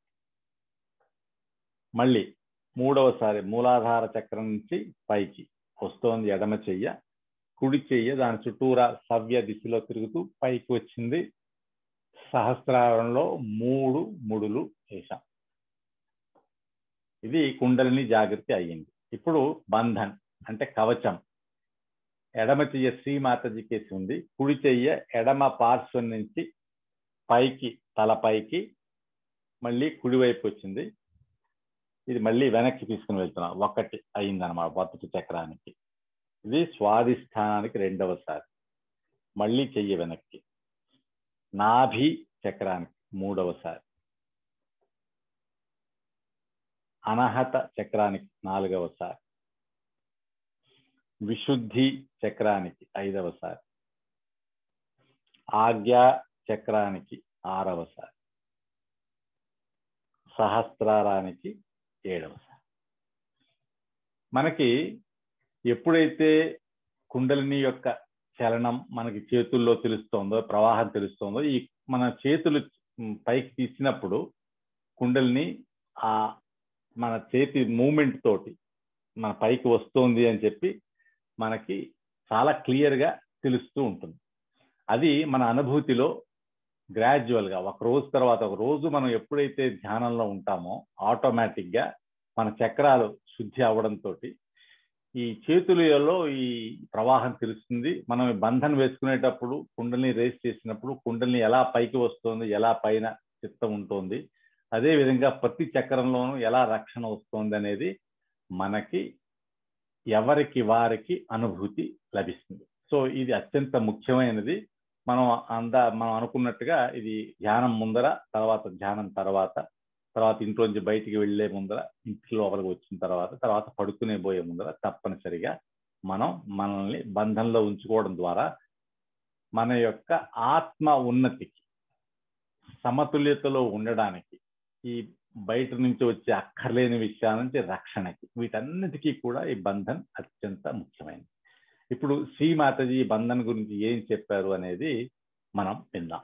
మళ్ళీ మూడవసారి మూలాధార చక్రం నుంచి పైకి వస్తోంది ఎడమ చెయ్య కుడి చెయ్య దాని చుట్టూరా సవ్య దిశలో తిరుగుతూ పైకి వచ్చింది సహస్రారంలో మూడు ముడులు వేశాం ఇది కుండలిని జాగృతి అయ్యింది ఇప్పుడు బంధన్ అంటే కవచం ఎడమ చెయ్య శ్రీమాతజీ కేసి ఉంది కుడి చెయ్య ఎడమ పార్శ్వం నుంచి పైకి తల పైకి మళ్ళీ కుడివైపు వచ్చింది ఇది మళ్ళీ వెనక్కి తీసుకుని వెళ్తున్నాం ఒకటి అయిందనమాట మొదటి చక్రానికి ఇది స్వాధిష్టానానికి రెండవసారి మళ్ళీ చెయ్యి వెనక్కి నాభి చక్రానికి మూడవసారి అనహత చక్రానికి నాలుగవసారి విశుద్ధి చక్రానికి ఐదవసారి ఆజ్ఞా చక్రానికి ఆరవసారి సహస్రారానికి ఏడవసారి మనకి ఎప్పుడైతే కుండలిని యొక్క చలనం మనకి చేతుల్లో తెలుస్తోందో ప్రవాహం తెలుస్తోందో ఈ మన చేతులు పైకి తీసినప్పుడు కుండలిని ఆ మన చేతి మూమెంట్ తోటి మన పైకి వస్తోంది అని చెప్పి మనకి చాలా క్లియర్గా తెలుస్తూ ఉంటుంది అది మన అనుభూతిలో గ్రాడ్యువల్గా ఒక రోజు తర్వాత ఒక రోజు మనం ఎప్పుడైతే ధ్యానంలో ఉంటామో ఆటోమేటిక్గా మన చక్రాలు శుద్ధి అవడంతో ఈ చేతులలో ఈ ప్రవాహం తెలుస్తుంది మనం బంధన వేసుకునేటప్పుడు కుండల్ని రేస్ చేసినప్పుడు కుండల్ని ఎలా పైకి వస్తుంది ఎలా పైన చిత్తం ఉంటుంది అదే విధంగా ప్రతి చక్రంలోనూ ఎలా రక్షణ వస్తుంది అనేది మనకి ఎవరికి వారికి అనుభూతి లభిస్తుంది సో ఇది అత్యంత ముఖ్యమైనది మనం అంద మనం అనుకున్నట్టుగా ఇది ధ్యానం ముందర తర్వాత ధ్యానం తర్వాత తర్వాత ఇంట్లోంచి బయటికి వెళ్లే ముందర ఇంటి లోపలికి వచ్చిన తర్వాత తర్వాత పడుకునే పోయే ముందర తప్పనిసరిగా మనం మనల్ని బంధంలో ఉంచుకోవడం ద్వారా మన యొక్క ఆత్మ ఉన్నతికి సమతుల్యతలో ఉండడానికి ఈ బయట నుంచి వచ్చే అక్కర్లేని విషయాల నుంచి రక్షణకి వీటన్నిటికీ కూడా ఈ బంధన్ అత్యంత ముఖ్యమైనది ఇప్పుడు శ్రీమాతజీ ఈ బంధన్ గురించి ఏం చెప్పారు అనేది మనం విందాం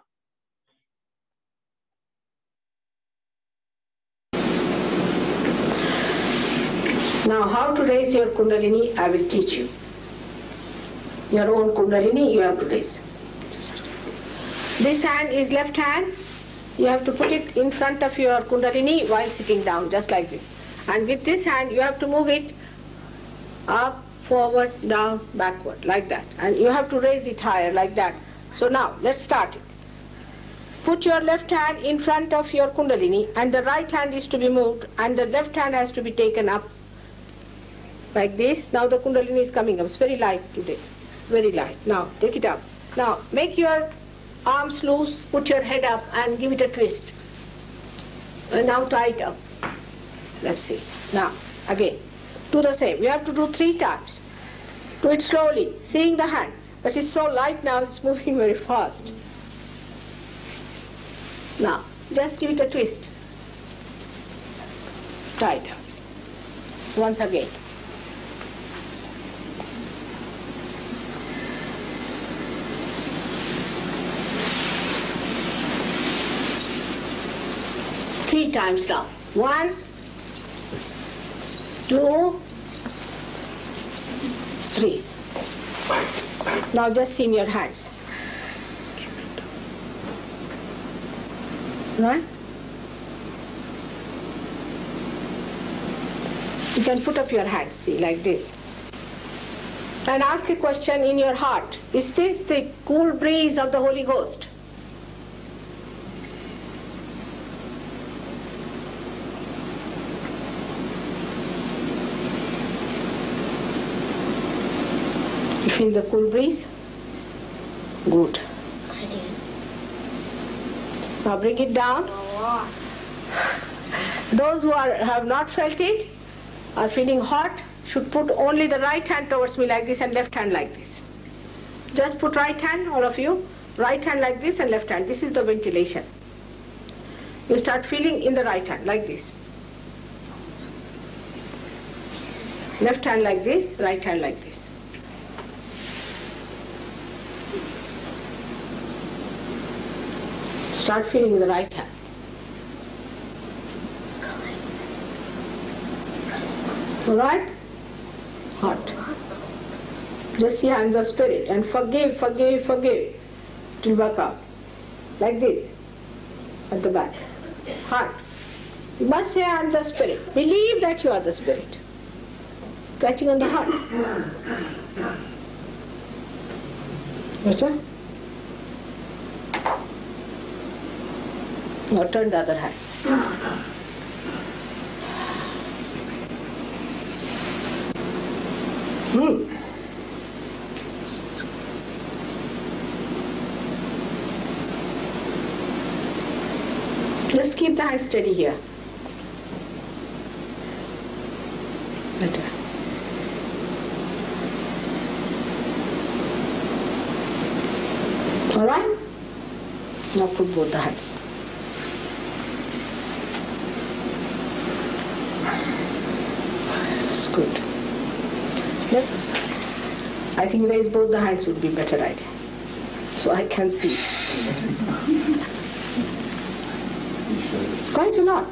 Now, how to raise your Kundalini, I will teach you. Your own Kundalini, you have to raise. This hand is left hand. You have to put it in front of your Kundalini while sitting down, just like this. And with this hand, you have to move it up, forward, down, backward, like that. And you have to raise it higher, like that. So now, let's start it. Put your left hand in front of your Kundalini, and the right hand is to be moved, and the left hand has to be taken up like this. Now the Kundalini is coming up. It's very light today. Very light. Now take it up. Now make your arms loose, put your head up and give it a twist. And now tie it up. Let's see. Now again. Do the same. You have to do three times. Do it slowly, seeing the hand. But it's so light now, it's moving very fast. Now, just give it a twist. Tie it up. Once again. Three times now. One, two, three. Now just in your hands. Right? You can put up your hands, see, like this. And ask a question in your heart. Is this the cool breeze of the Holy Ghost? You feel the cool breeze? Good. Now bring it down. Those who are, have not felt it, are feeling hot, should put only the right hand towards me like this and left hand like this. Just put right hand, all of you, right hand like this and left hand. This is the ventilation. You start feeling in the right hand like this. Left hand like this, right hand like this. Start feeling the right hand. All right? Hot. Just see I'm the spirit and forgive, forgive, forgive till back up. Like this. at the back. Heart. You must say, I am the spirit. Believe that you are the spirit. Touching on the heart. Better? Now turn the other hand. Hmm. Just keep the hand steady here. Better. All right? Now put both the hands. That's good. Yep. I think raise both the hands would be better idea. So I can see. It's quite a lot.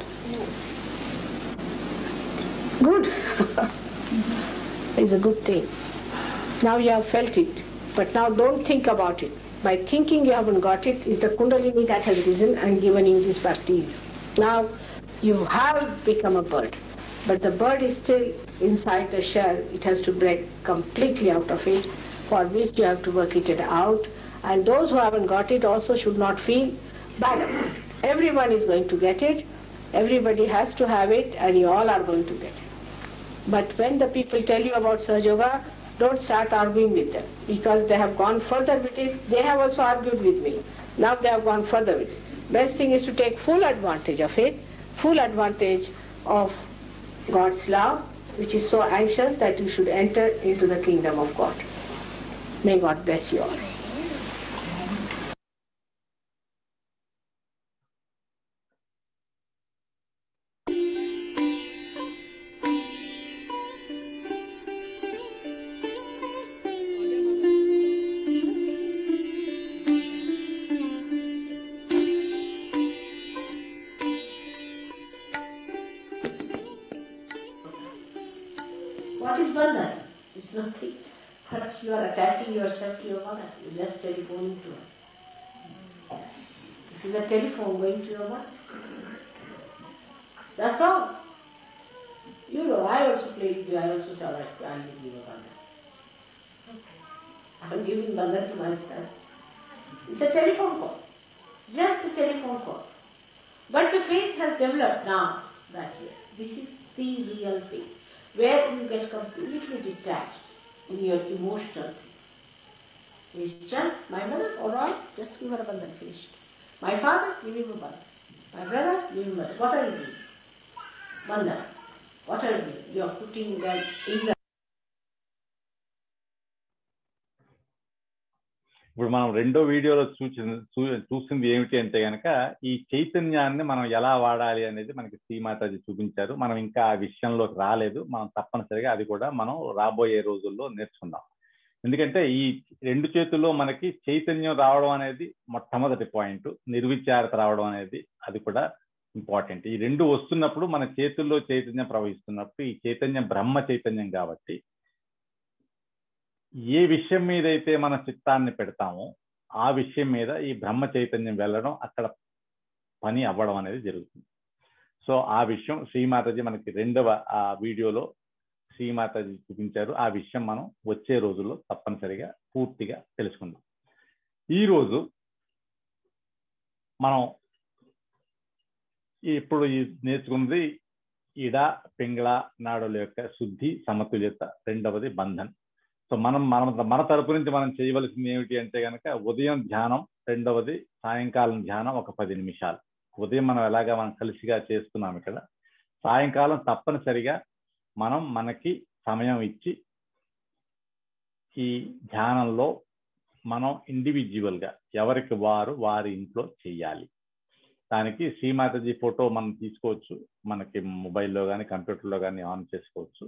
Good. it's a good thing. Now you have felt it, but now don't think about it. By thinking you haven't got it is the kundalini that has risen and given you this baptism. Now you have become a bird, but the bird is still inside the shell. It has to break completely out of it, for which you have to work it out. And those who haven't got it also should not feel bad about it. Everyone is going to get it. Everybody has to have it, and you all are going to get it. But when the people tell you about Sahaja Yoga, don't start arguing with them because they have gone further with it. They have also argued with me. Now they have gone further with it. Best thing is to take full advantage of it, full advantage of God's love, which is so anxious that you should enter into the kingdom of God. May God bless you all. What is bandhan? It's nothing. But you are attaching yourself to your mother. You just telephoning to her. This is a telephone going to your mother. That's all. You know, I also play with you. I also say, all right, I'll give you a bandhan. I'm giving bandhan to myself. It's a telephone call. Just a telephone call. But the faith has developed now that yes, this is the real faith, where you get completely detached in your emotional things. It's just my mother, all right, just give her a bandhan, finished. My father, give him a bandhan. My brother, give him a bandhan. What are you doing? Bandhan. What are you doing? You are putting them in the ఇప్పుడు మనం రెండో వీడియోలో చూసింది చూ- చూసింది ఏమిటి అంటే గనక ఈ చైతన్యాన్ని మనం ఎలా వాడాలి అనేది మనకి శ్రీమాతాజీ చూపించారు మనం ఇంకా ఆ విషయంలోకి రాలేదు మనం తప్పనిసరిగా అది కూడా మనం రాబోయే రోజుల్లో నేర్చుకుందాం ఎందుకంటే ఈ రెండు చేతుల్లో మనకి చైతన్యం రావడం అనేది మొట్టమొదటి పాయింట్ నిర్విచారత రావడం అనేది అది కూడా ఇంపార్టెంట్ ఈ రెండు వస్తున్నప్పుడు మన చేతుల్లో చైతన్యం ప్రవహిస్తున్నప్పుడు ఈ చైతన్యం బ్రహ్మ చైతన్యం కాబట్టి ఏ విషయం మీద అయితే మన చిత్తాన్ని పెడతామో ఆ విషయం మీద ఈ బ్రహ్మ చైతన్యం వెళ్ళడం అక్కడ పని అవ్వడం అనేది జరుగుతుంది సో ఆ విషయం శ్రీమాతాజీ మనకి రెండవ ఆ వీడియోలో శ్రీమాతాజీ చూపించారు ఆ విషయం మనం వచ్చే రోజుల్లో తప్పనిసరిగా పూర్తిగా తెలుసుకుందాం ఈరోజు మనం ఇప్పుడు ఈ నేర్చుకున్నది ఇడ పింగళ నాడుల యొక్క శుద్ధి సమతుల్యత రెండవది బంధన్ సో మనం మన మన తరపు నుంచి మనం చేయవలసింది ఏమిటి అంటే కనుక ఉదయం ధ్యానం రెండవది సాయంకాలం ధ్యానం ఒక పది నిమిషాలు ఉదయం మనం ఎలాగా మనం కలిసిగా చేస్తున్నాం ఇక్కడ సాయంకాలం తప్పనిసరిగా మనం మనకి సమయం ఇచ్చి ఈ ధ్యానంలో మనం ఇండివిజువల్ గా ఎవరికి వారు వారి ఇంట్లో చెయ్యాలి దానికి శ్రీమాతాజీ ఫోటో మనం తీసుకోవచ్చు మనకి మొబైల్లో కానీ కంప్యూటర్లో కానీ ఆన్ చేసుకోవచ్చు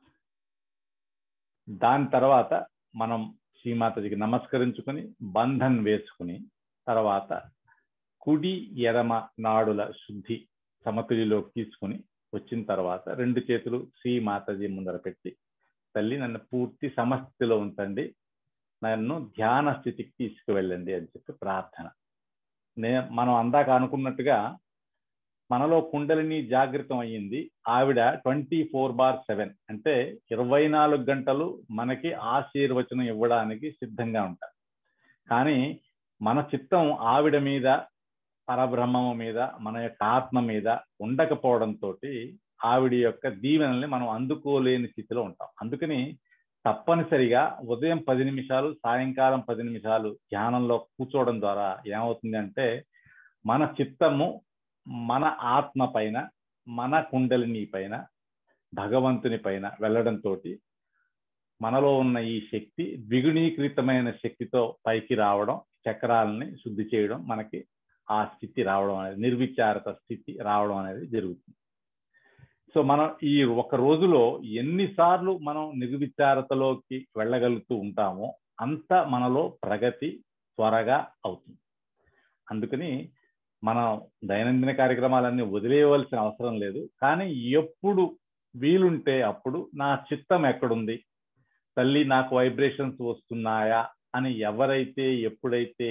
దాని తర్వాత మనం శ్రీమాతజికి నమస్కరించుకొని బంధన్ వేసుకుని తర్వాత కుడి ఎడమ నాడుల శుద్ధి సమతులిలోకి తీసుకుని వచ్చిన తర్వాత రెండు చేతులు శ్రీమాతాజీ ముందర పెట్టి తల్లి నన్ను పూర్తి సమస్థితిలో ఉంచండి నన్ను ధ్యాన స్థితికి తీసుకువెళ్ళండి అని చెప్పి ప్రార్థన నే మనం అందాక అనుకున్నట్టుగా మనలో కుండలిని జాగృతం అయ్యింది ఆవిడ ట్వంటీ ఫోర్ బార్ సెవెన్ అంటే ఇరవై నాలుగు గంటలు మనకి ఆశీర్వచనం ఇవ్వడానికి సిద్ధంగా ఉంటారు కానీ మన చిత్తం ఆవిడ మీద పరబ్రహ్మము మీద మన యొక్క ఆత్మ మీద ఉండకపోవడంతో ఆవిడ యొక్క దీవెనల్ని మనం అందుకోలేని స్థితిలో ఉంటాం అందుకని తప్పనిసరిగా ఉదయం పది నిమిషాలు సాయంకాలం పది నిమిషాలు ధ్యానంలో కూర్చోవడం ద్వారా ఏమవుతుంది అంటే మన చిత్తము మన ఆత్మ పైన మన కుండలిని పైన భగవంతుని పైన వెళ్ళడంతో మనలో ఉన్న ఈ శక్తి ద్విగుణీకృతమైన శక్తితో పైకి రావడం చక్రాలని శుద్ధి చేయడం మనకి ఆ స్థితి రావడం అనేది నిర్విచారత స్థితి రావడం అనేది జరుగుతుంది సో మనం ఈ ఒక రోజులో ఎన్నిసార్లు మనం నిర్విచారతలోకి వెళ్ళగలుగుతూ ఉంటామో అంత మనలో ప్రగతి త్వరగా అవుతుంది అందుకని మనం దైనందిన కార్యక్రమాలన్నీ వదిలేయవలసిన అవసరం లేదు కానీ ఎప్పుడు వీలుంటే అప్పుడు నా చిత్తం ఎక్కడుంది తల్లి నాకు వైబ్రేషన్స్ వస్తున్నాయా అని ఎవరైతే ఎప్పుడైతే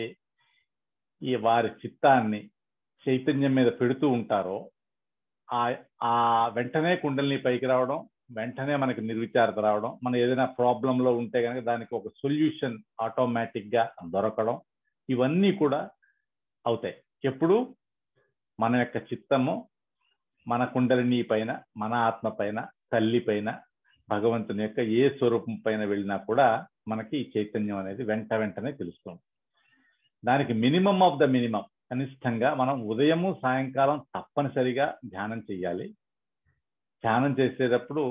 ఈ వారి చిత్తాన్ని చైతన్యం మీద పెడుతూ ఉంటారో ఆ ఆ వెంటనే కుండల్ని పైకి రావడం వెంటనే మనకి నిర్విచారత రావడం మనం ఏదైనా ప్రాబ్లంలో ఉంటే కనుక దానికి ఒక సొల్యూషన్ ఆటోమేటిక్గా దొరకడం ఇవన్నీ కూడా అవుతాయి ఎప్పుడు మన యొక్క చిత్తము మన కుండలిని పైన మన ఆత్మ పైన తల్లి పైన భగవంతుని యొక్క ఏ స్వరూపం పైన వెళ్ళినా కూడా మనకి ఈ చైతన్యం అనేది వెంట వెంటనే తెలుస్తుంది దానికి మినిమం ఆఫ్ ద మినిమం కనిష్టంగా మనం ఉదయము సాయంకాలం తప్పనిసరిగా ధ్యానం చేయాలి ధ్యానం చేసేటప్పుడు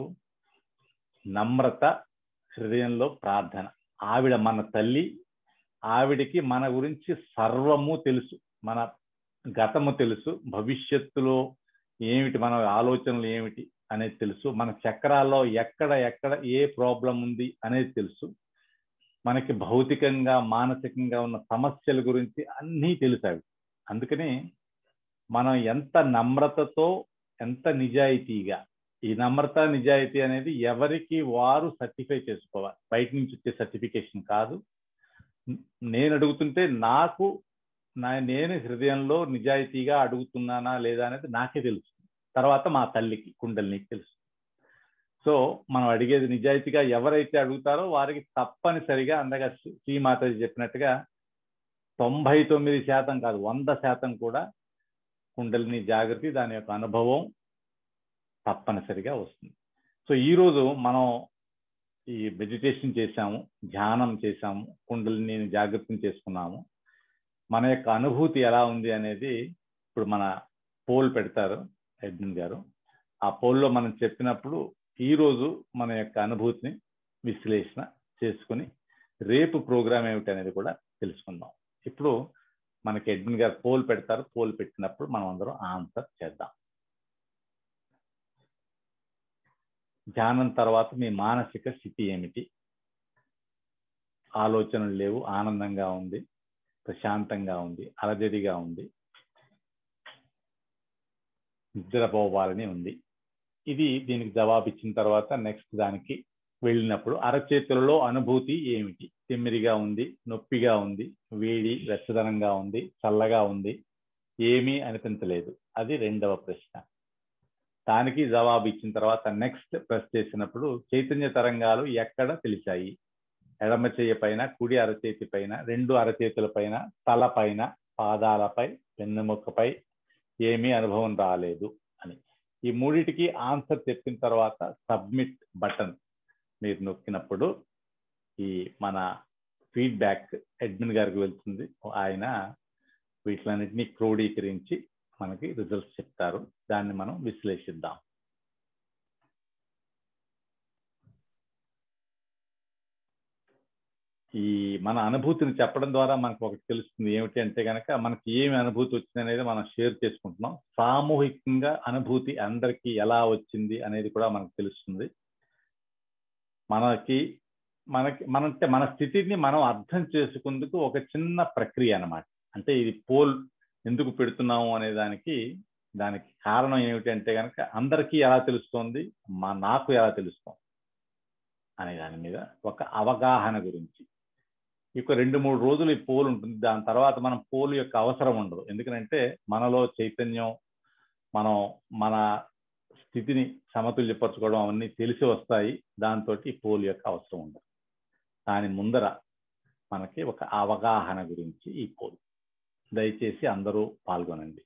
నమ్రత హృదయంలో ప్రార్థన ఆవిడ మన తల్లి ఆవిడికి మన గురించి సర్వము తెలుసు మన గతము తెలుసు భవిష్యత్తులో ఏమిటి మన ఆలోచనలు ఏమిటి అనేది తెలుసు మన చక్రాల్లో ఎక్కడ ఎక్కడ ఏ ప్రాబ్లం ఉంది అనేది తెలుసు మనకి భౌతికంగా మానసికంగా ఉన్న సమస్యల గురించి అన్నీ తెలుసావి అందుకని మనం ఎంత నమ్రతతో ఎంత నిజాయితీగా ఈ నమ్రత నిజాయితీ అనేది ఎవరికి వారు సర్టిఫై చేసుకోవాలి బయట నుంచి వచ్చే సర్టిఫికేషన్ కాదు నేను అడుగుతుంటే నాకు నా నేను హృదయంలో నిజాయితీగా అడుగుతున్నానా లేదా అనేది నాకే తెలుసు తర్వాత మా తల్లికి కుండలినికి తెలుసు సో మనం అడిగేది నిజాయితీగా ఎవరైతే అడుగుతారో వారికి తప్పనిసరిగా అందగా శ్రీమాతాజీ చెప్పినట్టుగా తొంభై తొమ్మిది శాతం కాదు వంద శాతం కూడా కుండలిని జాగృతి దాని యొక్క అనుభవం తప్పనిసరిగా వస్తుంది సో ఈరోజు మనం ఈ మెడిటేషన్ చేశాము ధ్యానం చేశాము కుండలిని జాగృతిని చేసుకున్నాము మన యొక్క అనుభూతి ఎలా ఉంది అనేది ఇప్పుడు మన పోల్ పెడతారు ఎడ్మిన్ గారు ఆ పోల్లో మనం చెప్పినప్పుడు ఈరోజు మన యొక్క అనుభూతిని విశ్లేషణ చేసుకుని రేపు ప్రోగ్రామ్ ఏమిటి అనేది కూడా తెలుసుకుందాం ఇప్పుడు మనకి ఎడ్మిన్ గారు పోల్ పెడతారు పోల్ పెట్టినప్పుడు మనం అందరం ఆన్సర్ చేద్దాం ధ్యానం తర్వాత మీ మానసిక స్థితి ఏమిటి ఆలోచనలు లేవు ఆనందంగా ఉంది ప్రశాంతంగా ఉంది అలజడిగా ఉంది నిద్రపోవాలని ఉంది ఇది దీనికి జవాబు ఇచ్చిన తర్వాత నెక్స్ట్ దానికి వెళ్ళినప్పుడు అరచేతులలో అనుభూతి ఏమిటి తిమ్మిరిగా ఉంది నొప్పిగా ఉంది వేడి వెచ్చదనంగా ఉంది చల్లగా ఉంది ఏమీ అనిపించలేదు అది రెండవ ప్రశ్న దానికి జవాబు ఇచ్చిన తర్వాత నెక్స్ట్ ప్రెస్ చేసినప్పుడు చైతన్య తరంగాలు ఎక్కడ తెలిసాయి ఎడమ చేయ పైన కుడి అరచేతి పైన రెండు అరచేతుల పైన తల పైన పాదాలపై వెన్నెముకపై ఏమీ అనుభవం రాలేదు అని ఈ మూడిటికి ఆన్సర్ చెప్పిన తర్వాత సబ్మిట్ బటన్ మీరు నొక్కినప్పుడు ఈ మన ఫీడ్బ్యాక్ అడ్మిన్ గారికి వెళ్తుంది ఆయన వీటిలన్నింటినీ క్రోడీకరించి మనకి రిజల్ట్స్ చెప్తారు దాన్ని మనం విశ్లేషిద్దాం ఈ మన అనుభూతిని చెప్పడం ద్వారా మనకు ఒకటి తెలుస్తుంది ఏమిటి అంటే కనుక మనకి ఏమి అనుభూతి వచ్చింది అనేది మనం షేర్ చేసుకుంటున్నాం సామూహికంగా అనుభూతి అందరికీ ఎలా వచ్చింది అనేది కూడా మనకు తెలుస్తుంది మనకి మనకి మనంటే మన స్థితిని మనం అర్థం చేసుకుందుకు ఒక చిన్న ప్రక్రియ అనమాట అంటే ఇది పోల్ ఎందుకు పెడుతున్నాము అనే దానికి దానికి కారణం ఏమిటి అంటే కనుక అందరికీ ఎలా తెలుస్తోంది మా నాకు ఎలా తెలుస్తోంది అనే దాని మీద ఒక అవగాహన గురించి ఇక రెండు మూడు రోజులు ఈ పోలు ఉంటుంది దాని తర్వాత మనం పోలు యొక్క అవసరం ఉండదు ఎందుకంటే మనలో చైతన్యం మనం మన స్థితిని సమతుల్యపరచుకోవడం అవన్నీ తెలిసి వస్తాయి దాంతో ఈ పోలు యొక్క అవసరం ఉండదు దాని ముందర మనకి ఒక అవగాహన గురించి ఈ పోలు దయచేసి అందరూ పాల్గొనండి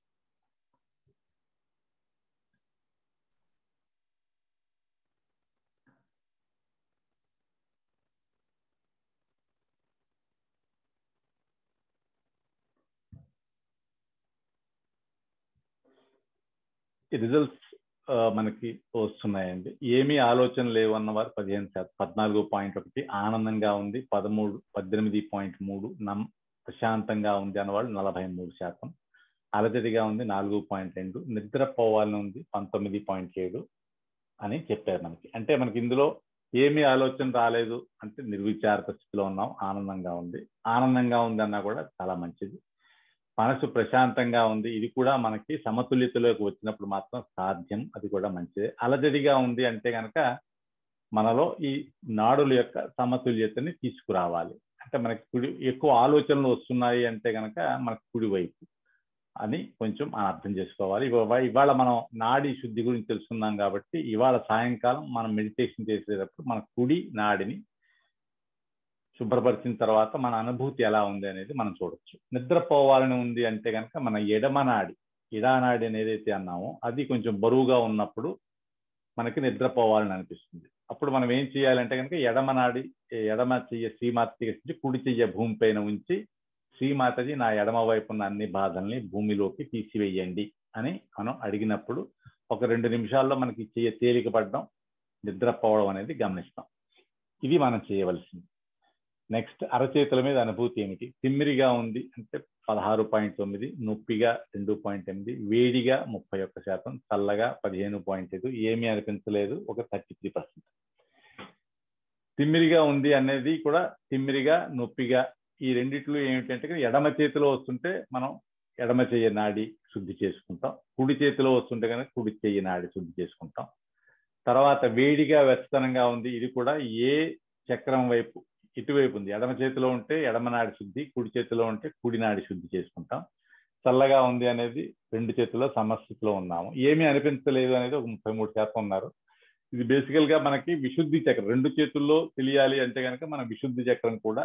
ఈ రిజల్ట్స్ మనకి వస్తున్నాయండి ఏమీ ఆలోచన లేవు అన్నవారు పదిహేను శాతం పద్నాలుగు పాయింట్ ఒకటి ఆనందంగా ఉంది పదమూడు పద్దెనిమిది పాయింట్ మూడు నమ్ ప్రశాంతంగా ఉంది అన్నవాళ్ళు నలభై మూడు శాతం అలజడిగా ఉంది నాలుగు పాయింట్ రెండు నిద్రపోవాలని ఉంది పంతొమ్మిది పాయింట్ ఏడు అని చెప్పారు మనకి అంటే మనకి ఇందులో ఏమీ ఆలోచన రాలేదు అంటే నిర్విచారత స్థితిలో ఉన్నాం ఆనందంగా ఉంది ఆనందంగా ఉంది అన్నా కూడా చాలా మంచిది మనసు ప్రశాంతంగా ఉంది ఇది కూడా మనకి సమతుల్యతలోకి వచ్చినప్పుడు మాత్రం సాధ్యం అది కూడా మంచిదే అలజడిగా ఉంది అంటే కనుక మనలో ఈ నాడుల యొక్క సమతుల్యతని తీసుకురావాలి అంటే మనకి కుడి ఎక్కువ ఆలోచనలు వస్తున్నాయి అంటే కనుక మనకు కుడి వైపు అని కొంచెం మనం అర్థం చేసుకోవాలి ఇవాళ మనం నాడి శుద్ధి గురించి తెలుసుకున్నాం కాబట్టి ఇవాళ సాయంకాలం మనం మెడిటేషన్ చేసేటప్పుడు మన కుడి నాడిని శుభ్రపరిచిన తర్వాత మన అనుభూతి ఎలా ఉంది అనేది మనం చూడొచ్చు నిద్రపోవాలని ఉంది అంటే కనుక మన ఎడమనాడి ఇడానాడి అని ఏదైతే అన్నామో అది కొంచెం బరువుగా ఉన్నప్పుడు మనకి నిద్రపోవాలని అనిపిస్తుంది అప్పుడు మనం ఏం చేయాలంటే కనుక ఎడమనాడి ఎడమ చెయ్య శ్రీమాతకి కుడి చెయ్య భూమి పైన ఉంచి శ్రీమాతజీ నా ఎడమ వైపు ఉన్న అన్ని బాధల్ని భూమిలోకి తీసివేయండి అని మనం అడిగినప్పుడు ఒక రెండు నిమిషాల్లో మనకి చెయ్య తేలిక పడడం నిద్రపోవడం అనేది గమనిస్తాం ఇది మనం చేయవలసింది నెక్స్ట్ అరచేతుల మీద అనుభూతి ఏమిటి తిమ్మిరిగా ఉంది అంటే పదహారు పాయింట్ తొమ్మిది నొప్పిగా రెండు పాయింట్ ఎనిమిది వేడిగా ముప్పై ఒక్క శాతం చల్లగా పదిహేను పాయింట్ ఐదు ఏమీ అనిపించలేదు ఒక థర్టీ త్రీ పర్సెంట్ తిమ్మిరిగా ఉంది అనేది కూడా తిమ్మిరిగా నొప్పిగా ఈ రెండిట్లో ఏమిటంటే ఎడమ చేతిలో వస్తుంటే మనం ఎడమ చెయ్యి నాడి శుద్ధి చేసుకుంటాం కుడి చేతిలో వస్తుంటే కనుక కుడి చెయ్యి నాడి శుద్ధి చేసుకుంటాం తర్వాత వేడిగా వెచ్చతనంగా ఉంది ఇది కూడా ఏ చక్రం వైపు ఇటువైపు ఉంది ఎడమ చేతిలో ఉంటే ఎడమ నాడి శుద్ధి కుడి చేతిలో ఉంటే కుడి నాడి శుద్ధి చేసుకుంటాం చల్లగా ఉంది అనేది రెండు చేతుల్లో సమస్థితిలో ఉన్నాము ఏమీ అనిపించలేదు అనేది ఒక ముప్పై మూడు శాతం ఉన్నారు ఇది బేసికల్ గా మనకి విశుద్ధి చక్రం రెండు చేతుల్లో తెలియాలి అంటే కనుక మన విశుద్ధి చక్రం కూడా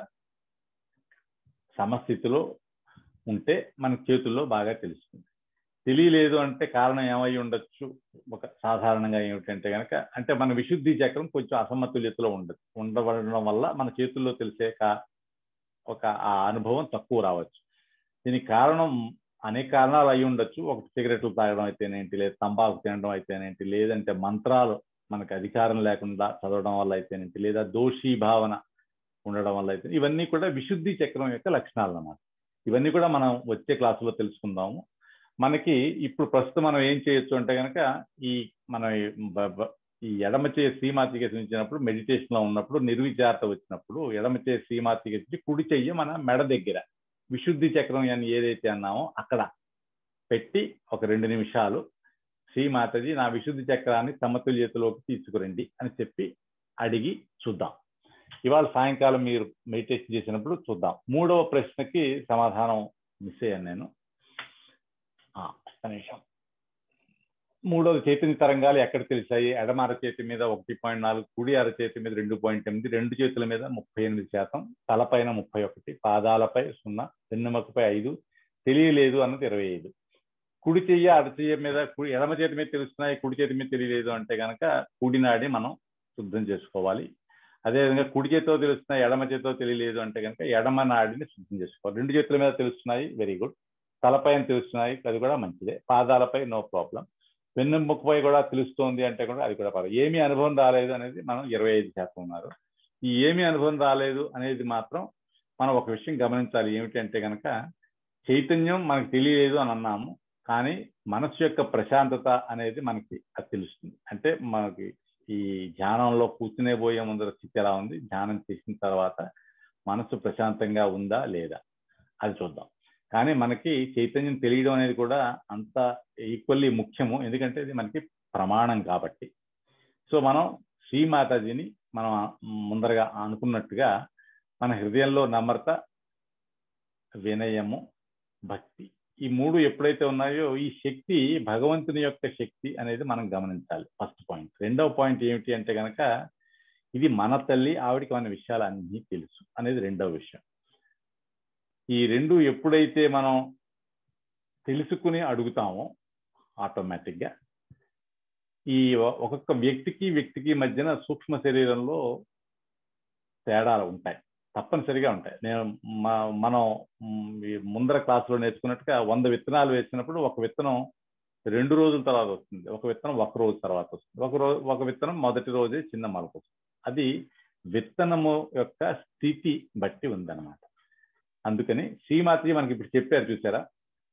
సమస్థితిలో ఉంటే మన చేతుల్లో బాగా తెలుస్తుంది తెలియలేదు అంటే కారణం ఏమై ఉండొచ్చు ఒక సాధారణంగా ఏమిటంటే కనుక అంటే మన విశుద్ధి చక్రం కొంచెం అసమతుల్యతలో ఉండదు ఉండబడడం వల్ల మన చేతుల్లో తెలిసే ఒక ఆ అనుభవం తక్కువ రావచ్చు దీనికి కారణం అనేక కారణాలు అయి ఉండొచ్చు ఒకటి సిగరెట్లు తాగడం అయితేనేంటి లేదా తంబాకు తినడం అయితేనేంటి లేదంటే మంత్రాలు మనకు అధికారం లేకుండా చదవడం వల్ల అయితేనేంటి లేదా దోషీ భావన ఉండడం వల్ల అయితే ఇవన్నీ కూడా విశుద్ధి చక్రం యొక్క లక్షణాలు అన్నమాట ఇవన్నీ కూడా మనం వచ్చే క్లాసులో తెలుసుకుందాము మనకి ఇప్పుడు ప్రస్తుతం మనం ఏం చేయొచ్చు అంటే కనుక ఈ మన ఈ ఎడమ చే శ్రీమాతికి ఉంచినప్పుడు మెడిటేషన్ లో ఉన్నప్పుడు నిర్విచారత వచ్చినప్పుడు ఎడమ చే శ్రీమాతికి కుడి చెయ్యి మన మెడ దగ్గర విశుద్ధి చక్రం అని ఏదైతే అన్నామో అక్కడ పెట్టి ఒక రెండు నిమిషాలు శ్రీమాతజీ నా విశుద్ధి చక్రాన్ని సమతుల్యతలోకి తీసుకురండి అని చెప్పి అడిగి చూద్దాం ఇవాళ సాయంకాలం మీరు మెడిటేషన్ చేసినప్పుడు చూద్దాం మూడవ ప్రశ్నకి సమాధానం మిస్ అయ్యాను నేను నిమిషం మూడవది చైతన్య తరంగాలు ఎక్కడ తెలిసాయి ఎడమ అరచేతి మీద ఒకటి పాయింట్ నాలుగు కుడి అరచేతి మీద రెండు పాయింట్ ఎనిమిది రెండు చేతుల మీద ముప్పై ఎనిమిది శాతం తలపైన ముప్పై ఒకటి పాదాలపై సున్నా వెన్నెముకపై ఐదు తెలియలేదు అన్నది ఇరవై ఐదు కుడి చెయ్య అరచెయ్య మీద ఎడమ చేతి మీద తెలుస్తున్నాయి కుడి చేతి మీద తెలియలేదు అంటే కనుక కుడినాడి మనం శుద్ధం చేసుకోవాలి అదేవిధంగా కుడి చేతితో తెలుస్తున్నాయి ఎడమ చేతితో తెలియలేదు అంటే కనుక ఎడమ నాడిని శుద్ధం చేసుకోవాలి రెండు చేతుల మీద తెలుస్తున్నాయి వెరీ గుడ్ తలపైన తెలుస్తున్నాయి అది కూడా మంచిదే పాదాలపై నో ప్రాబ్లం వెన్నెముకపై కూడా తెలుస్తోంది అంటే కూడా అది కూడా పర్వాలేదు ఏమీ అనుభవం రాలేదు అనేది మనం ఇరవై ఐదు శాతం ఉన్నారు ఈ ఏమీ అనుభవం రాలేదు అనేది మాత్రం మనం ఒక విషయం గమనించాలి ఏమిటంటే కనుక చైతన్యం మనకు తెలియలేదు అని అన్నాము కానీ మనసు యొక్క ప్రశాంతత అనేది మనకి అది తెలుస్తుంది అంటే మనకి ఈ ధ్యానంలో కూర్చునే పోయే ముందర స్థితి ఎలా ఉంది ధ్యానం చేసిన తర్వాత మనసు ప్రశాంతంగా ఉందా లేదా అది చూద్దాం కానీ మనకి చైతన్యం తెలియడం అనేది కూడా అంత ఈక్వల్లీ ముఖ్యము ఎందుకంటే ఇది మనకి ప్రమాణం కాబట్టి సో మనం శ్రీమాతాజీని మనం ముందరగా అనుకున్నట్టుగా మన హృదయంలో నమ్రత వినయము భక్తి ఈ మూడు ఎప్పుడైతే ఉన్నాయో ఈ శక్తి భగవంతుని యొక్క శక్తి అనేది మనం గమనించాలి ఫస్ట్ పాయింట్ రెండవ పాయింట్ ఏమిటి అంటే కనుక ఇది మన తల్లి ఆవిడికి మన విషయాలు అన్నీ తెలుసు అనేది రెండవ విషయం ఈ రెండు ఎప్పుడైతే మనం తెలుసుకుని అడుగుతామో ఆటోమేటిక్గా ఈ ఒక్కొక్క వ్యక్తికి వ్యక్తికి మధ్యన సూక్ష్మ శరీరంలో తేడాలు ఉంటాయి తప్పనిసరిగా ఉంటాయి నేను మనం ముందర క్లాసులో నేర్చుకున్నట్టుగా వంద విత్తనాలు వేసినప్పుడు ఒక విత్తనం రెండు రోజుల తర్వాత వస్తుంది ఒక విత్తనం ఒక రోజు తర్వాత వస్తుంది ఒక రోజు ఒక విత్తనం మొదటి రోజే చిన్న మొలక వస్తుంది అది విత్తనము యొక్క స్థితి బట్టి ఉందన్నమాట అందుకని శ్రీమాత్రి మనకి ఇప్పుడు చెప్పారు చూసారా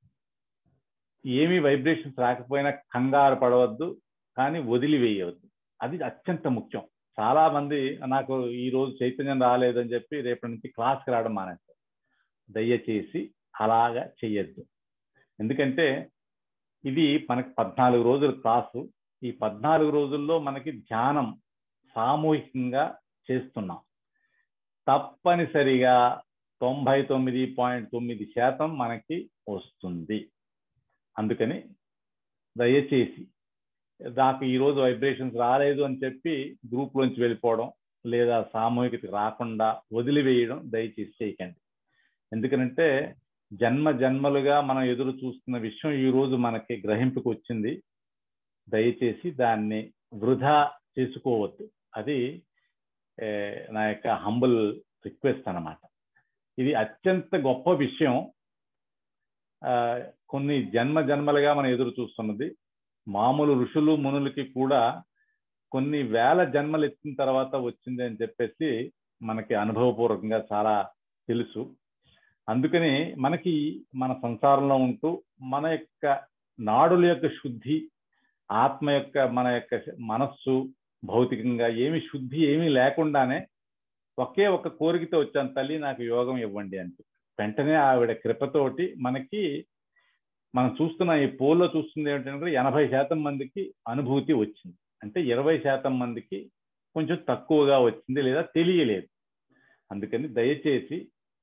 ఏమీ వైబ్రేషన్స్ రాకపోయినా కంగారు పడవద్దు కానీ వదిలివేయవద్దు అది అత్యంత ముఖ్యం చాలా మంది నాకు ఈ రోజు చైతన్యం రాలేదని చెప్పి రేపటి నుంచి క్లాస్కి రావడం మానేస్తారు దయచేసి అలాగా చెయ్యొద్దు ఎందుకంటే ఇది మనకి పద్నాలుగు రోజుల క్లాసు ఈ పద్నాలుగు రోజుల్లో మనకి ధ్యానం సామూహికంగా చేస్తున్నాం తప్పనిసరిగా తొంభై తొమ్మిది పాయింట్ తొమ్మిది శాతం మనకి వస్తుంది అందుకని దయచేసి నాకు ఈరోజు వైబ్రేషన్స్ రాలేదు అని చెప్పి గ్రూప్లోంచి వెళ్ళిపోవడం లేదా సామూహికత రాకుండా వదిలివేయడం దయచేసి చేయకండి ఎందుకంటే జన్మ జన్మలుగా మనం ఎదురు చూస్తున్న విషయం ఈరోజు మనకి గ్రహింపుకు వచ్చింది దయచేసి దాన్ని వృధా చేసుకోవద్దు అది నా యొక్క హంబుల్ రిక్వెస్ట్ అనమాట ఇది అత్యంత గొప్ప విషయం కొన్ని జన్మ జన్మలుగా మనం ఎదురు చూస్తున్నది మామూలు ఋషులు మునులకి కూడా కొన్ని వేల జన్మలు ఎత్తిన తర్వాత వచ్చింది అని చెప్పేసి మనకి అనుభవపూర్వకంగా చాలా తెలుసు అందుకని మనకి మన సంసారంలో ఉంటూ మన యొక్క నాడుల యొక్క శుద్ధి ఆత్మ యొక్క మన యొక్క మనస్సు భౌతికంగా ఏమి శుద్ధి ఏమీ లేకుండానే ఒకే ఒక కోరికతో వచ్చాను తల్లి నాకు యోగం ఇవ్వండి అని వెంటనే ఆవిడ కృపతోటి మనకి మనం చూస్తున్న ఈ పోల్లో చూస్తుంది ఏమిటంటే ఎనభై శాతం మందికి అనుభూతి వచ్చింది అంటే ఇరవై శాతం మందికి కొంచెం తక్కువగా వచ్చింది లేదా తెలియలేదు అందుకని దయచేసి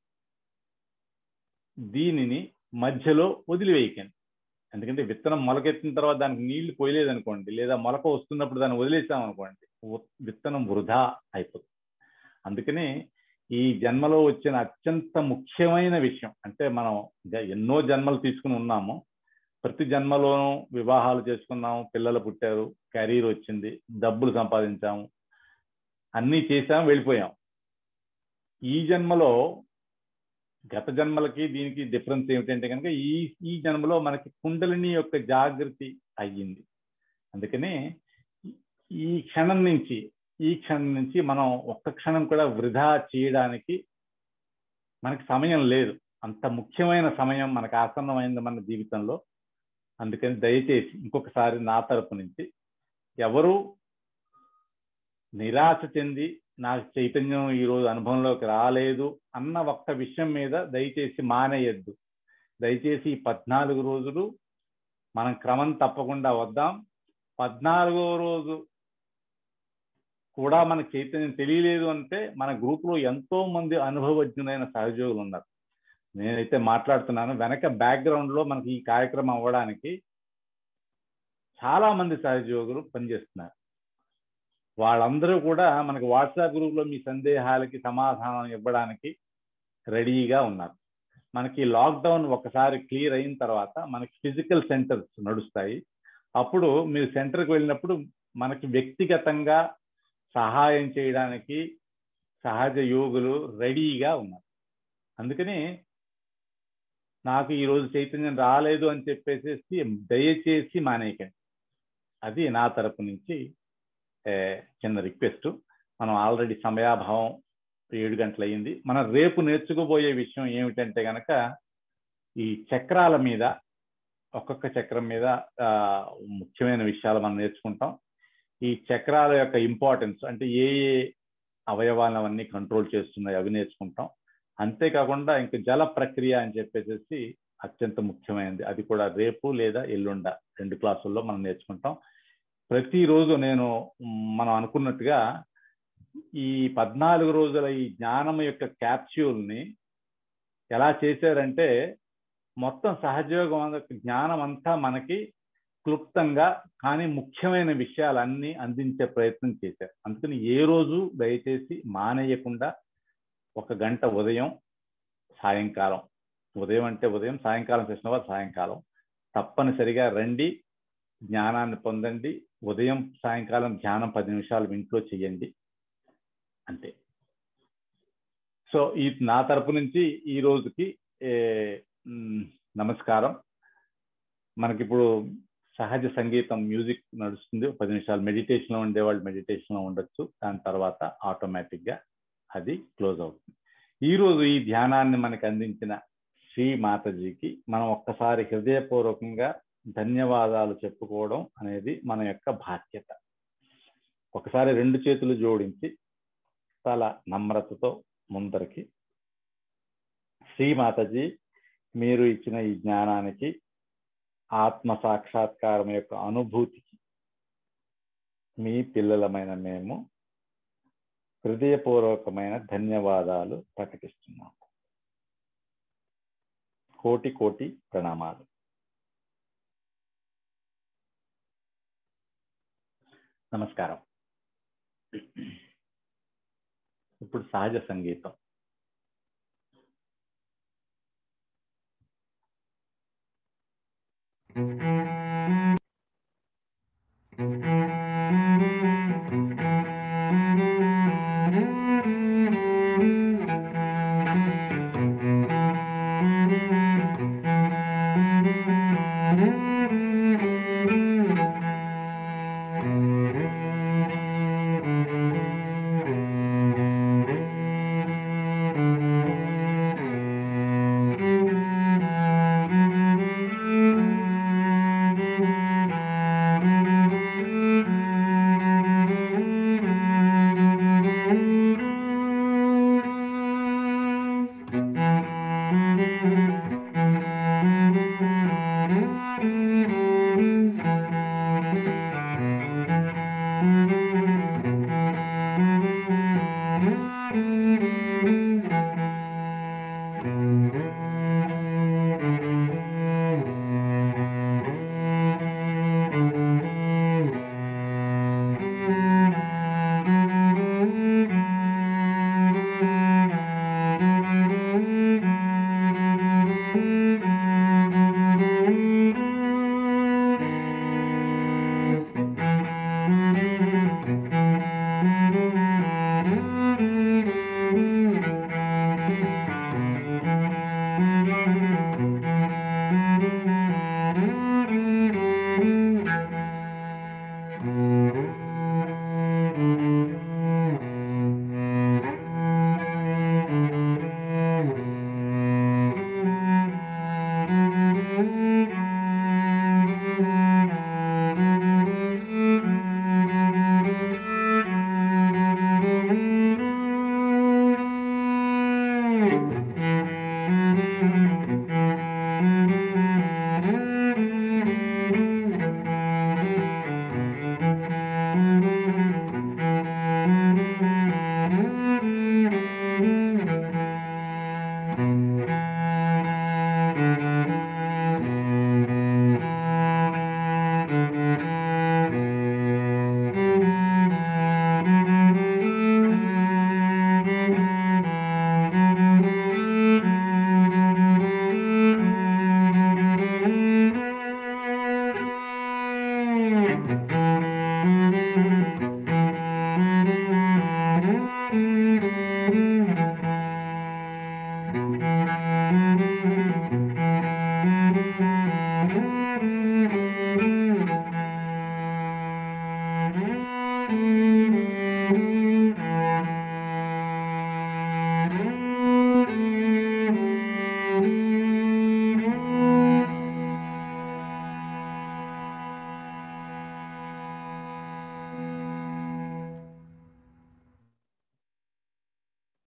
దీనిని మధ్యలో వదిలివేయకండి ఎందుకంటే విత్తనం మొలకెత్తిన తర్వాత దానికి నీళ్లు పోయలేదు అనుకోండి లేదా మొలక వస్తున్నప్పుడు దాన్ని వదిలేసాం అనుకోండి విత్తనం వృధా అయిపోతుంది అందుకని ఈ జన్మలో వచ్చిన అత్యంత ముఖ్యమైన విషయం అంటే మనం ఎన్నో జన్మలు తీసుకుని ఉన్నాము ప్రతి జన్మలోనూ వివాహాలు చేసుకున్నాము పిల్లలు పుట్టారు కెరీర్ వచ్చింది డబ్బులు సంపాదించాము అన్నీ చేసాము వెళ్ళిపోయాం ఈ జన్మలో గత జన్మలకి దీనికి డిఫరెన్స్ ఏమిటంటే కనుక ఈ ఈ జన్మలో మనకి కుండలిని యొక్క జాగృతి అయ్యింది అందుకని ఈ క్షణం నుంచి ఈ క్షణం నుంచి మనం ఒక్క క్షణం కూడా వృధా చేయడానికి మనకి సమయం లేదు అంత ముఖ్యమైన సమయం మనకు ఆసన్నమైంది మన జీవితంలో అందుకని దయచేసి ఇంకొకసారి నా తరపు నుంచి ఎవరు నిరాశ చెంది నాకు చైతన్యం ఈరోజు అనుభవంలోకి రాలేదు అన్న ఒక్క విషయం మీద దయచేసి మానేయద్దు దయచేసి ఈ పద్నాలుగు రోజులు మనం క్రమం తప్పకుండా వద్దాం పద్నాలుగో రోజు కూడా మనకు చైతన్యం తెలియలేదు అంటే మన గ్రూప్లో ఎంతో మంది అనుభవజ్ఞులైన సహయోగులు ఉన్నారు నేనైతే మాట్లాడుతున్నాను వెనక బ్యాక్గ్రౌండ్లో మనకి ఈ కార్యక్రమం అవ్వడానికి చాలా మంది సహయోగులు పనిచేస్తున్నారు వాళ్ళందరూ కూడా మనకి వాట్సాప్ గ్రూప్లో మీ సందేహాలకి సమాధానం ఇవ్వడానికి రెడీగా ఉన్నారు మనకి లాక్డౌన్ ఒకసారి క్లియర్ అయిన తర్వాత మనకి ఫిజికల్ సెంటర్స్ నడుస్తాయి అప్పుడు మీరు సెంటర్కి వెళ్ళినప్పుడు మనకి వ్యక్తిగతంగా సహాయం చేయడానికి సహజ యోగులు రెడీగా ఉన్నారు అందుకని నాకు ఈరోజు చైతన్యం రాలేదు అని చెప్పేసి దయచేసి మానేయకండి అది నా తరపు నుంచి చిన్న రిక్వెస్ట్ మనం ఆల్రెడీ సమయాభావం ఏడు గంటలు అయింది మనం రేపు నేర్చుకోబోయే విషయం ఏమిటంటే కనుక ఈ చక్రాల మీద ఒక్కొక్క చక్రం మీద ముఖ్యమైన విషయాలు మనం నేర్చుకుంటాం ఈ చక్రాల యొక్క ఇంపార్టెన్స్ అంటే ఏ ఏ అవయవాలను అవన్నీ కంట్రోల్ చేస్తున్నాయి అవి నేర్చుకుంటాం అంతేకాకుండా ఇంకా జల ప్రక్రియ అని చెప్పేసి అత్యంత ముఖ్యమైనది అది కూడా రేపు లేదా ఎల్లుండ రెండు క్లాసుల్లో మనం నేర్చుకుంటాం ప్రతిరోజు నేను మనం అనుకున్నట్టుగా ఈ పద్నాలుగు రోజుల ఈ జ్ఞానం యొక్క క్యాప్స్యూల్ని ఎలా చేశారంటే మొత్తం సహజయోగం అన్న జ్ఞానం అంతా మనకి క్లుప్తంగా కానీ ముఖ్యమైన విషయాలన్నీ అందించే ప్రయత్నం చేశారు అందుకని ఏ రోజు దయచేసి మానేయకుండా ఒక గంట ఉదయం సాయంకాలం ఉదయం అంటే ఉదయం సాయంకాలం చేసిన వారు సాయంకాలం తప్పనిసరిగా రండి జ్ఞానాన్ని పొందండి ఉదయం సాయంకాలం ధ్యానం పది నిమిషాలు ఇంట్లో చెయ్యండి అంతే సో ఈ నా తరపు నుంచి ఈ రోజుకి నమస్కారం మనకిప్పుడు సహజ సంగీతం మ్యూజిక్ నడుస్తుంది పది నిమిషాలు మెడిటేషన్లో ఉండేవాళ్ళు మెడిటేషన్లో ఉండొచ్చు దాని తర్వాత ఆటోమేటిక్గా అది క్లోజ్ అవుతుంది ఈరోజు ఈ ధ్యానాన్ని మనకు అందించిన శ్రీ మాతాజీకి మనం ఒక్కసారి హృదయపూర్వకంగా ధన్యవాదాలు చెప్పుకోవడం అనేది మన యొక్క బాధ్యత ఒకసారి రెండు చేతులు జోడించి చాలా నమ్రతతో ముందరికి శ్రీ మాతాజీ మీరు ఇచ్చిన ఈ జ్ఞానానికి ఆత్మ సాక్షాత్కారం యొక్క అనుభూతికి మీ పిల్లలమైన మేము హృదయపూర్వకమైన ధన్యవాదాలు ప్రకటిస్తున్నాము కోటి కోటి ప్రణామాలు నమస్కారం ఇప్పుడు సహజ సంగీతం Mm-hmm.